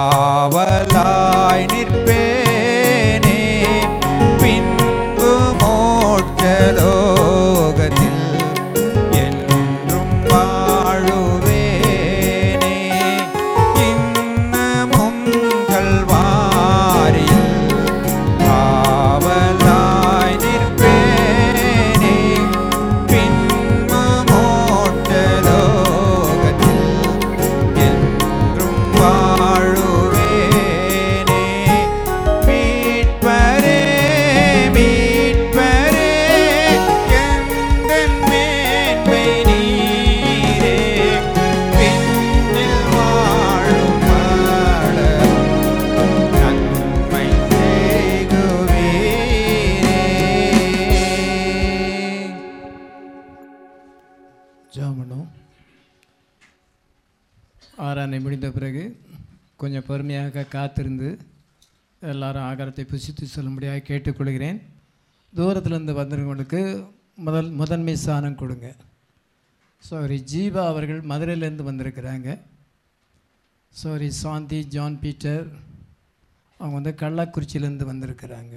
Speaker 3: காவலாய் நிற்பேனே பின்பு மோட்சலோகத்தில் என்றும் வாழுவேனே இன்னமும் கல்வாரியில் காவலாய் நிற்பேனே பின்பு மோட்சலோகத்தில் என்றும் வாழுவேனே மீட்பரே மீட்பரே எந்தன் மேன்மை நீரே பின்னில் வாழும் மலரும் நன்மை செய்குவீரே
Speaker 1: ஜாமனும் ஆராதனை முடிந்த பிறகு கொஞ்சம் பொறுமையாக காத்திருந்து எல்லாரும் ஆகாரத்தை புசித்து சொல்லும்படியாக கேட்டுக்கொள்கிறேன் தூரத்திலிருந்து வந்தவங்களுக்கு முதல் முதன்மை ஸ்தானம் கொடுங்க சாரி ஜீவா அவர்கள் மதுரையிலேருந்து வந்திருக்கிறாங்க சாரி சாந்தி ஜான் பீட்டர் அவங்க வந்து கள்ளக்குறிச்சியிலேருந்து வந்திருக்கிறாங்க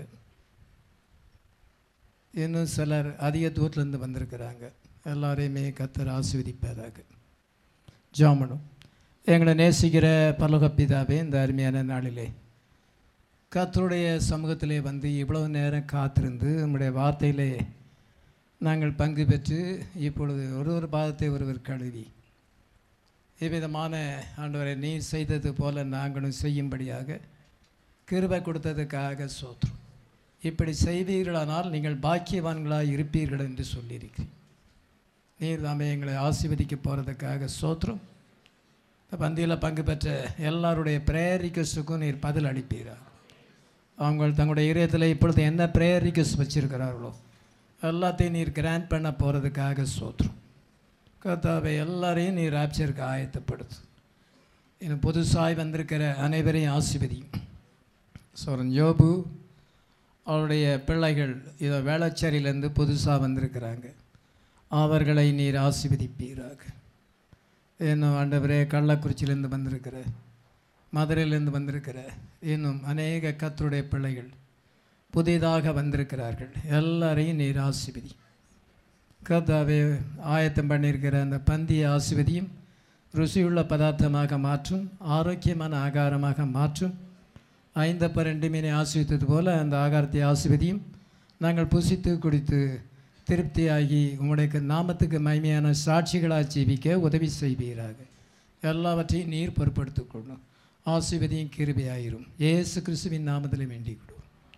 Speaker 1: இன்னும் சிலர் அதிக தூரத்துலேருந்து வந்திருக்கிறாங்க எல்லாரையுமே கத்தர் ஆசீர்வதிப்பதாக ஜாமனும் எங்களை நேசிக்கிற பரலோக பிதாவே இந்த அருமையான நாளிலே கத்தருடைய சமூகத்திலே வந்து இவ்வளவு நேரம் காத்திருந்து நம்முடைய வார்த்தையிலே நாங்கள் பங்கு பெற்று இப்பொழுது ஒரு ஒரு பாதத்தை ஒருவர் கழுவி இவ்விதமான ஆண்டவரை நீர் செய்தது போல நாங்களும் செய்யும்படியாக கிருபை கொடுத்ததுக்காக சோத்திரம் இப்படி செய்வீர்களானால் நீங்கள் பாக்கியவான்களாக இருப்பீர்கள் என்று சொல்லியிருக்கிறேன் நீர் தாமே எங்களை ஆசீர்வதிக்க போகிறதுக்காக சோத்திரம் இந்த பந்தியில் பங்கு பெற்ற எல்லாருடைய ப்ரேயர் ரிக்வஸ்ட்டுக்கும் நீர் பதில் அளிப்பீராக அவங்க தங்களுடைய இதயத்தில் இப்பொழுது என்ன ப்ரேயர் ரிக்வஸ்ட் வச்சிருக்கிறார்களோ எல்லாத்தையும் நீர் கிராண்ட் பண்ண போகிறதுக்காக சோத்திரம் கர்த்தாவை எல்லாரையும் நீர் ஆப்சருக்கு ஆயத்தப்படுத்து இன்னும் புதுசாய் வந்திருக்கிற அனைவரையும் ஆசிர்வதியும் சோரன் யோபு அவருடைய பிள்ளைகள் இதோ வேளச்சேரியிலேருந்து புதுசாக வந்திருக்கிறாங்க அவர்களை நீர் ஆசீர்வதிப்பீராக இன்னும் ஆண்டவரே கள்ளக்குறிச்சியிலேருந்து வந்திருக்கிற மதுரையிலேருந்து வந்திருக்கிற இன்னும் அநேக கத்தருடைய பிள்ளைகள் புதிதாக வந்திருக்கிறார்கள் எல்லாரையும் நீர் ஆசிர்வதி கர்த்தாவே ஆயத்தம் பண்ணியிருக்கிற அந்த பந்திய ஆசிர்வதியும் ருசியுள்ள பதார்த்தமாக மாற்றும் ஆரோக்கியமான ஆகாரமாக மாற்றும் ஐந்தப்ப ரெண்டு மீனை ஆசிரித்தது போல அந்த ஆகாரத்தை ஆசிர்வதியும் நாங்கள் புசித்து குடித்து திருப்தியாகி உங்களுடைய நாமத்துக்கு மகிமையான சாட்சிகளாக ஜீவிக்க உதவி செய்வீராக எல்லாவற்றையும் நீர் பொறுப்படுத்திக் கொள்ளும் ஆசிர்வதியும் கிருபையாயிரும் இயேசு கிறிஸ்துவின் நாமத்தில் வேண்டிக் கொள்வோம்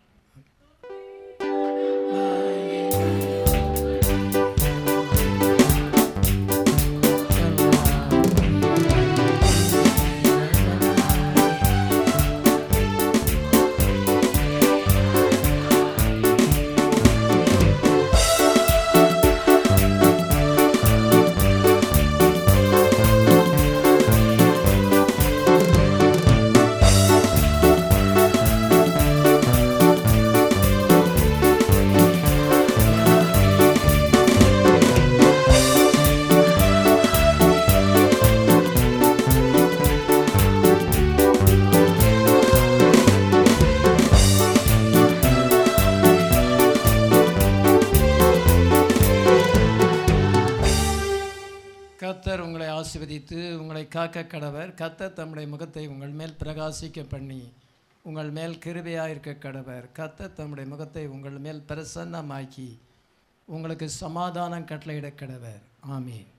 Speaker 1: கர்த்தர் உங்களை ஆசீர்வதித்து உங்களை காக்க கடவர் கர்த்தர் தம்முடைய முகத்தை உங்கள் மேல் பிரகாசிக்க பண்ணி உங்கள் மேல் கிருபையாக இருக்க கடவர் கர்த்தர் தம்முடைய முகத்தை உங்கள் மேல் பிரசன்னமாக்கி உங்களுக்கு சமாதானம் கட்டளையிட கடவர் ஆமீன்